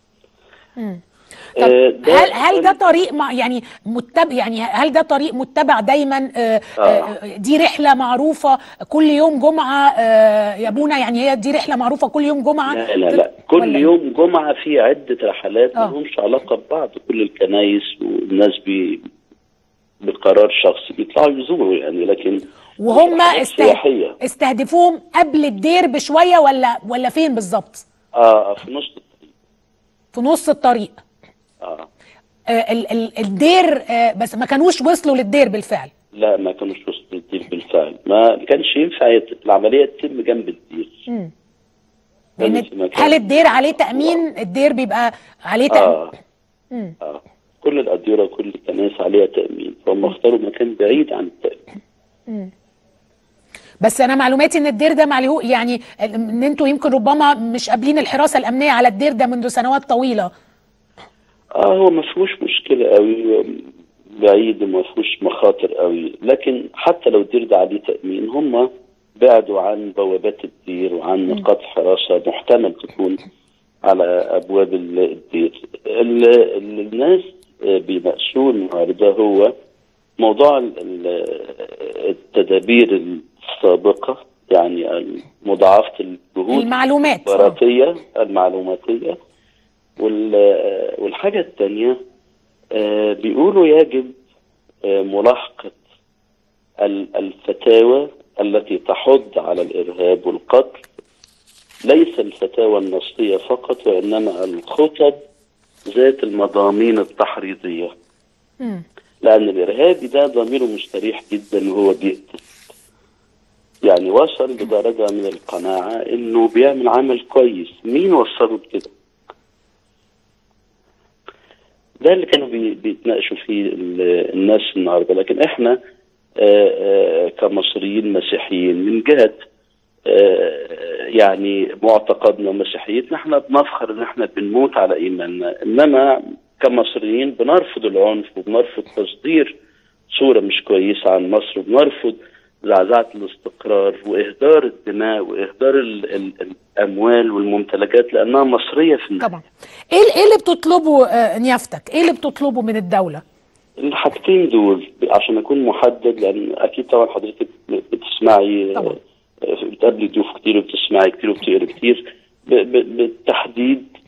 طب آه، ده هل هل ده طريق مع يعني متبع يعني هل ده طريق متبع دايما آه، آه، دي رحله معروفه كل يوم جمعه آه، يا بونا يعني هي دي رحله معروفه كل يوم جمعه لا لا لا كل ولا- يوم جمعة في عدة رحلات آه. ما لهمش علاقة ببعض كل الكنايس والناس بي بقرار شخصي بيطلعوا يزوروا يعني لكن وهم رحلات است... سياحية استهدفوهم قبل الدير بشويه ولا ولا فين بالظبط اه في نص الطريق في نص الطريق اه آه، ال- ال- الدير آه، بس ما كانوش وصلوا للدير بالفعل لا ما كانوش وسط الدير بالفعل ما كانش ينفع يت- العملية تتم جنب الدير مم. لازم لان في مكان. هل الدير عليه تأمين الدير بيبقى عليه تأمين اه مم. اه كل الأديرة كل الكنائس عليها تأمين فهم اختاروا مكان بعيد عن التأمين بس انا معلوماتي ان الدير ده معلهو يعني ان انتوا يمكن ربما مش قابلين الحراسه الامنيه على الدير ده منذ سنوات طويله اه هو ما فيهوش مشكله قوي بعيد وما فيهوش مخاطر قوي لكن حتى لو الدير ده عليه تامين هم بعدوا عن بوابات الدير وعن نقاط حراسه محتمل تكون على ابواب ال- الدير ال- ال- الناس آه، بيناقشوه النهارده هو موضوع ال- ال- التدابير السابقه يعني مضاعفه الجهود المعلومات الاستخباراتية المعلوماتية وال- والحاجة الثانية آه، بيقولوا يجب آه، ملاحقة ال- الفتاوى التي تحض على الإرهاب والقتل ليس الفتاوى النصية فقط وإنما الخطب ذات المضامين التحريضية مم. لأن الإرهابي ده ضميره مستريح جدا وهو بيقتل يعني وصل لدرجة من القناعة إنه بيعمل عمل كويس مين وصله بكده ده اللي كانوا بي- بيتناقشوا فيه ال- الناس النهارده لكن احنا آه، آه، كمصريين مسيحيين من جهه آه، يعني معتقدنا ومسيحيتنا احنا بنفخر ان احنا بنموت على ايماننا انما كمصريين بنرفض العنف وبنرفض تصدير صوره مش كويسه عن مصر وبنرفض زعزعه الاستقرار واهدار الدماء واهدار ال ال الاموال والممتلكات لانها مصريه في النهايه طبعا ايه ايه اللي بتطلبه آه، نيافتك ايه اللي بتطلبه من الدوله الحاجتين دول عشان اكون محدد لان اكيد طبعا حضرتك بتسمعي طبعا. آه، بتقابلي ضيوف كتير وبتسمعي كتير وبتقري كتير ب- ب- بالتحديد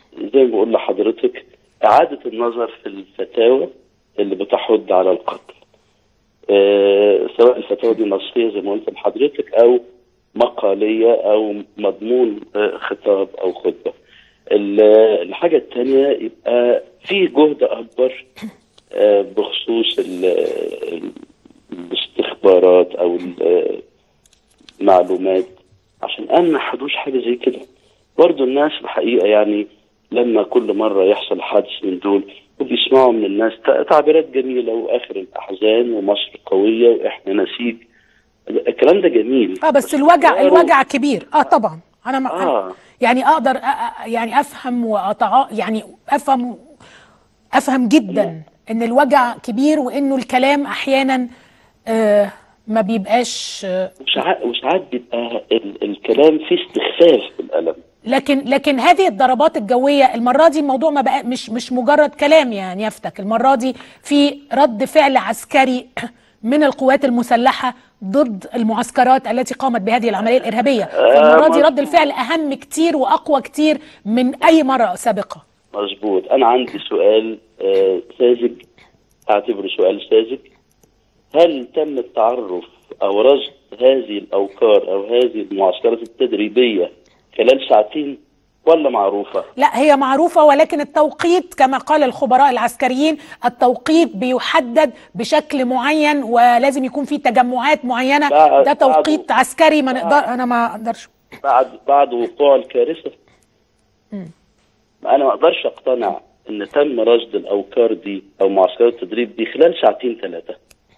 زي ما بقول لحضرتك إعادة النظر في الفتاوى اللي بتحض على القتل آه، سواء الفتاوى دي نصية زي ما قلت لحضرتك أو مقالية أو مضمون آه، خطاب أو خطبة ال- الحاجة الثانية يبقى في جهد أكبر آه، بخصوص ال- ال- الاستخبارات أو ال- المعلومات عشان أن ما حدوش حاجة زي كده برضو الناس الحقيقة يعني لما كل مرة يحصل حادث من دول وبيسمعوا من الناس ت- تعبيرات جميلة وآخر الأحزان ومصر قوية وإحنا نسيج الكلام ده جميل اه بس الوجع اختياره- الوجع كبير اه طبعا انا ما آه. يعني اقدر أ- أ- يعني افهم وأتع... يعني افهم افهم جدا ان الوجع كبير وانه الكلام احيانا آه ما بيبقاش آه وساعات وساعات بيبقى ال- الكلام فيه استخفاف بالألم لكن لكن هذه الضربات الجويه المره دي الموضوع ما بقى مش مش مجرد كلام يعني يفتك المره دي في رد فعل عسكري من القوات المسلحه ضد المعسكرات التي قامت بهذه العمليه الارهابيه فالمره دي رد الفعل اهم كتير واقوى كتير من اي مره سابقه مظبوط أنا عندي سؤال آه، ساذج أعتبره سؤال ساذج هل تم التعرف أو رصد هذه الأوكار أو هذه المعسكرات التدريبية خلال ساعتين ولا معروفة؟ لا هي معروفة ولكن التوقيت كما قال الخبراء العسكريين التوقيت بيحدد بشكل معين ولازم يكون في تجمعات معينة بعد- ده توقيت بعد- عسكري ما نقدر أنا ما أقدرش بعد بعد وقوع الكارثة أنا ما أقدرش أقتنع إن تم رصد الأوكار دي أو معسكرات التدريب دي خلال ساعتين ثلاثة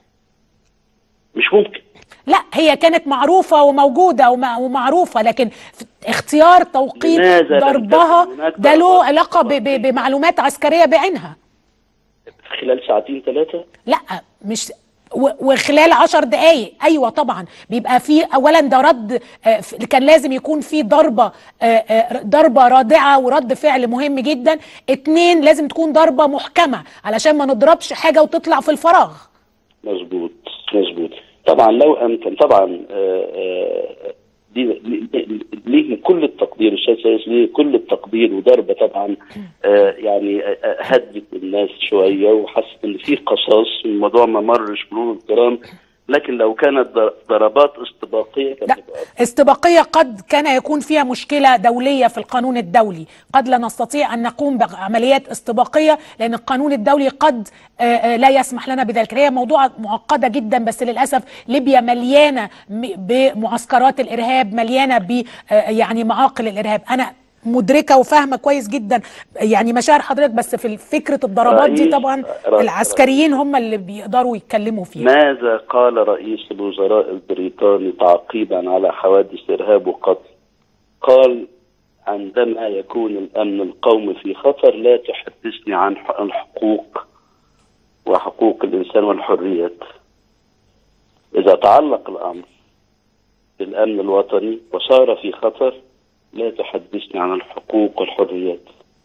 مش ممكن لا هي كانت معروفة وموجودة ومع- ومعروفة لكن في اختيار توقيت لماذا لم ضربها تكن هناك ده له ضربات علاقة ب- ب- بمعلومات عسكرية بعينها خلال ساعتين ثلاثة لا مش و- وخلال عشر دقايق ايوه طبعا بيبقى في اولا ده رد آه، ف- كان لازم يكون في ضربه آه، آه، ضربه رادعه ورد فعل مهم جدا اتنين لازم تكون ضربه محكمه علشان ما نضربش حاجه وتطلع في الفراغ مظبوط مظبوط طبعا لو امكن طبعا آه، آه، دي ليه- ليه كل التقدير استاذ سيد ليه كل التقدير وضربه طبعا آه، يعني آه، آه، هدت الناس شويه وحست ان في قصاص الموضوع ما مرش مرور الكرام لكن لو كانت ضر- ضربات استباقيه كانت لا هتبقى استباقية قد كان يكون فيها مشكلة دولية في القانون الدولي قد لا نستطيع أن نقوم بعمليات استباقية لأن القانون الدولي قد آه، آه، لا يسمح لنا بذلك هي موضوع معقدة جدا بس للأسف ليبيا مليانة م- بمعسكرات الإرهاب مليانة ب آه، يعني معاقل الإرهاب أنا مدركة وفاهمة كويس جدا يعني مشاعر حضرتك بس في فكرة الضربات دي رئيس- طبعا رئيس- العسكريين هم اللي بيقدروا يتكلموا فيها ماذا قال رئيس الوزراء البريطاني تعقيبا على حوادث ارهاب وقتل؟ قال عندما يكون الامن القومي في خطر لا تحدثني عن ح- الحقوق وحقوق الانسان والحريات. اذا تعلق الامر بالامن الوطني وصار في خطر لا تحدثني عن الحقوق والحريات.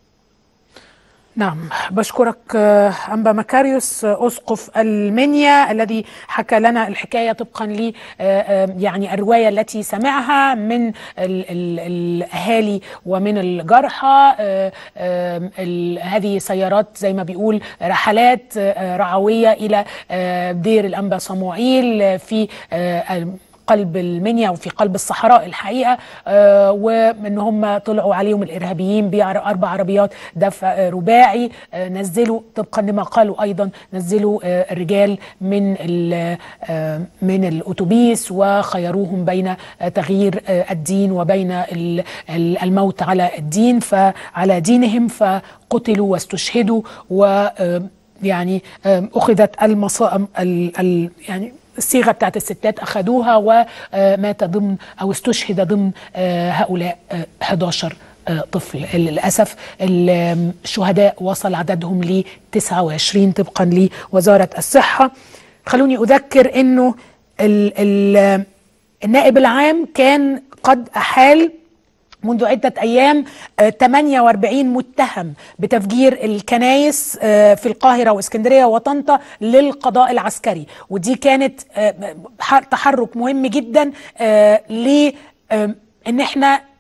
نعم بشكرك آه، أنبا مكاريوس آه، أسقف المنيا الذي حكى لنا الحكاية طبقا ل آه، آه، يعني الرواية التي سمعها من ال ال الأهالي ومن الجرحى آه، آه، ال- هذه سيارات زي ما بيقول رحلات آه، رعوية إلى آه، دير الأنبا صموئيل آه، في آه، قلب المنيا وفي قلب الصحراء الحقيقه آه وان هم طلعوا عليهم الارهابيين باربع عربيات دفع آه، رباعي آه نزلوا طبقا لما قالوا ايضا نزلوا آه الرجال من ال- آه من الاتوبيس وخيروهم بين آه تغيير آه الدين وبين ال- ال- الموت على الدين فعلى دينهم فقتلوا واستشهدوا و آه يعني آم، اخذت المصائم ال ال يعني الصيغه بتاعت الستات اخذوها ومات ضمن او استشهد ضمن آه، هؤلاء آه، 11 آه، طفل للاسف ال- الشهداء وصل عددهم ل 29 طبقا لوزاره الصحه خلوني اذكر انه ال ال النائب العام كان قد احال منذ عدة أيام آه، 48 متهم بتفجير الكنايس آه، في القاهرة واسكندرية وطنطا للقضاء العسكري ودي كانت آه، ح- تحرك مهم جدا ل آه، ان احنا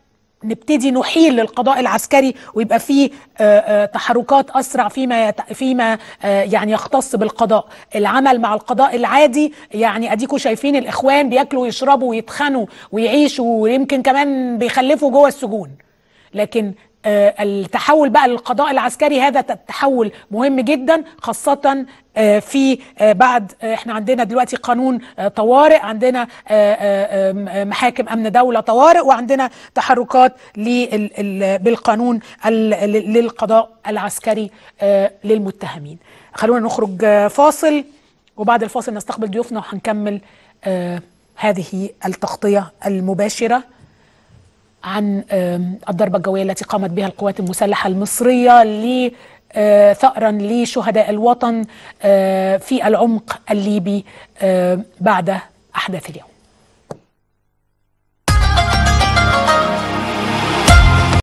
نبتدي نحيل للقضاء العسكري ويبقى فيه آه، آه، تحركات اسرع فيما يت- فيما آه، يعني يختص بالقضاء العمل مع القضاء العادي يعني اديكوا شايفين الاخوان بياكلوا ويشربوا ويتخنوا ويعيشوا ويمكن كمان بيخلفوا جوه السجون لكن آه، التحول بقى للقضاء العسكري هذا ت- تحول مهم جدا خاصة آه، في آه، بعد آه، احنا عندنا دلوقتي قانون آه، طوارئ عندنا آه، آه، آم، آه، محاكم امن دولة طوارئ وعندنا تحركات لل- ال- بالقانون ال- ل- للقضاء العسكري آه، للمتهمين خلونا نخرج آه، فاصل وبعد الفاصل نستقبل ضيوفنا وهنكمل آه، هذه التغطية المباشرة عن آم، الضربة الجوية التي قامت بها القوات المسلحة المصرية ل آه، ثأرا لشهداء الوطن آه، في العمق الليبي آه، بعد أحداث اليوم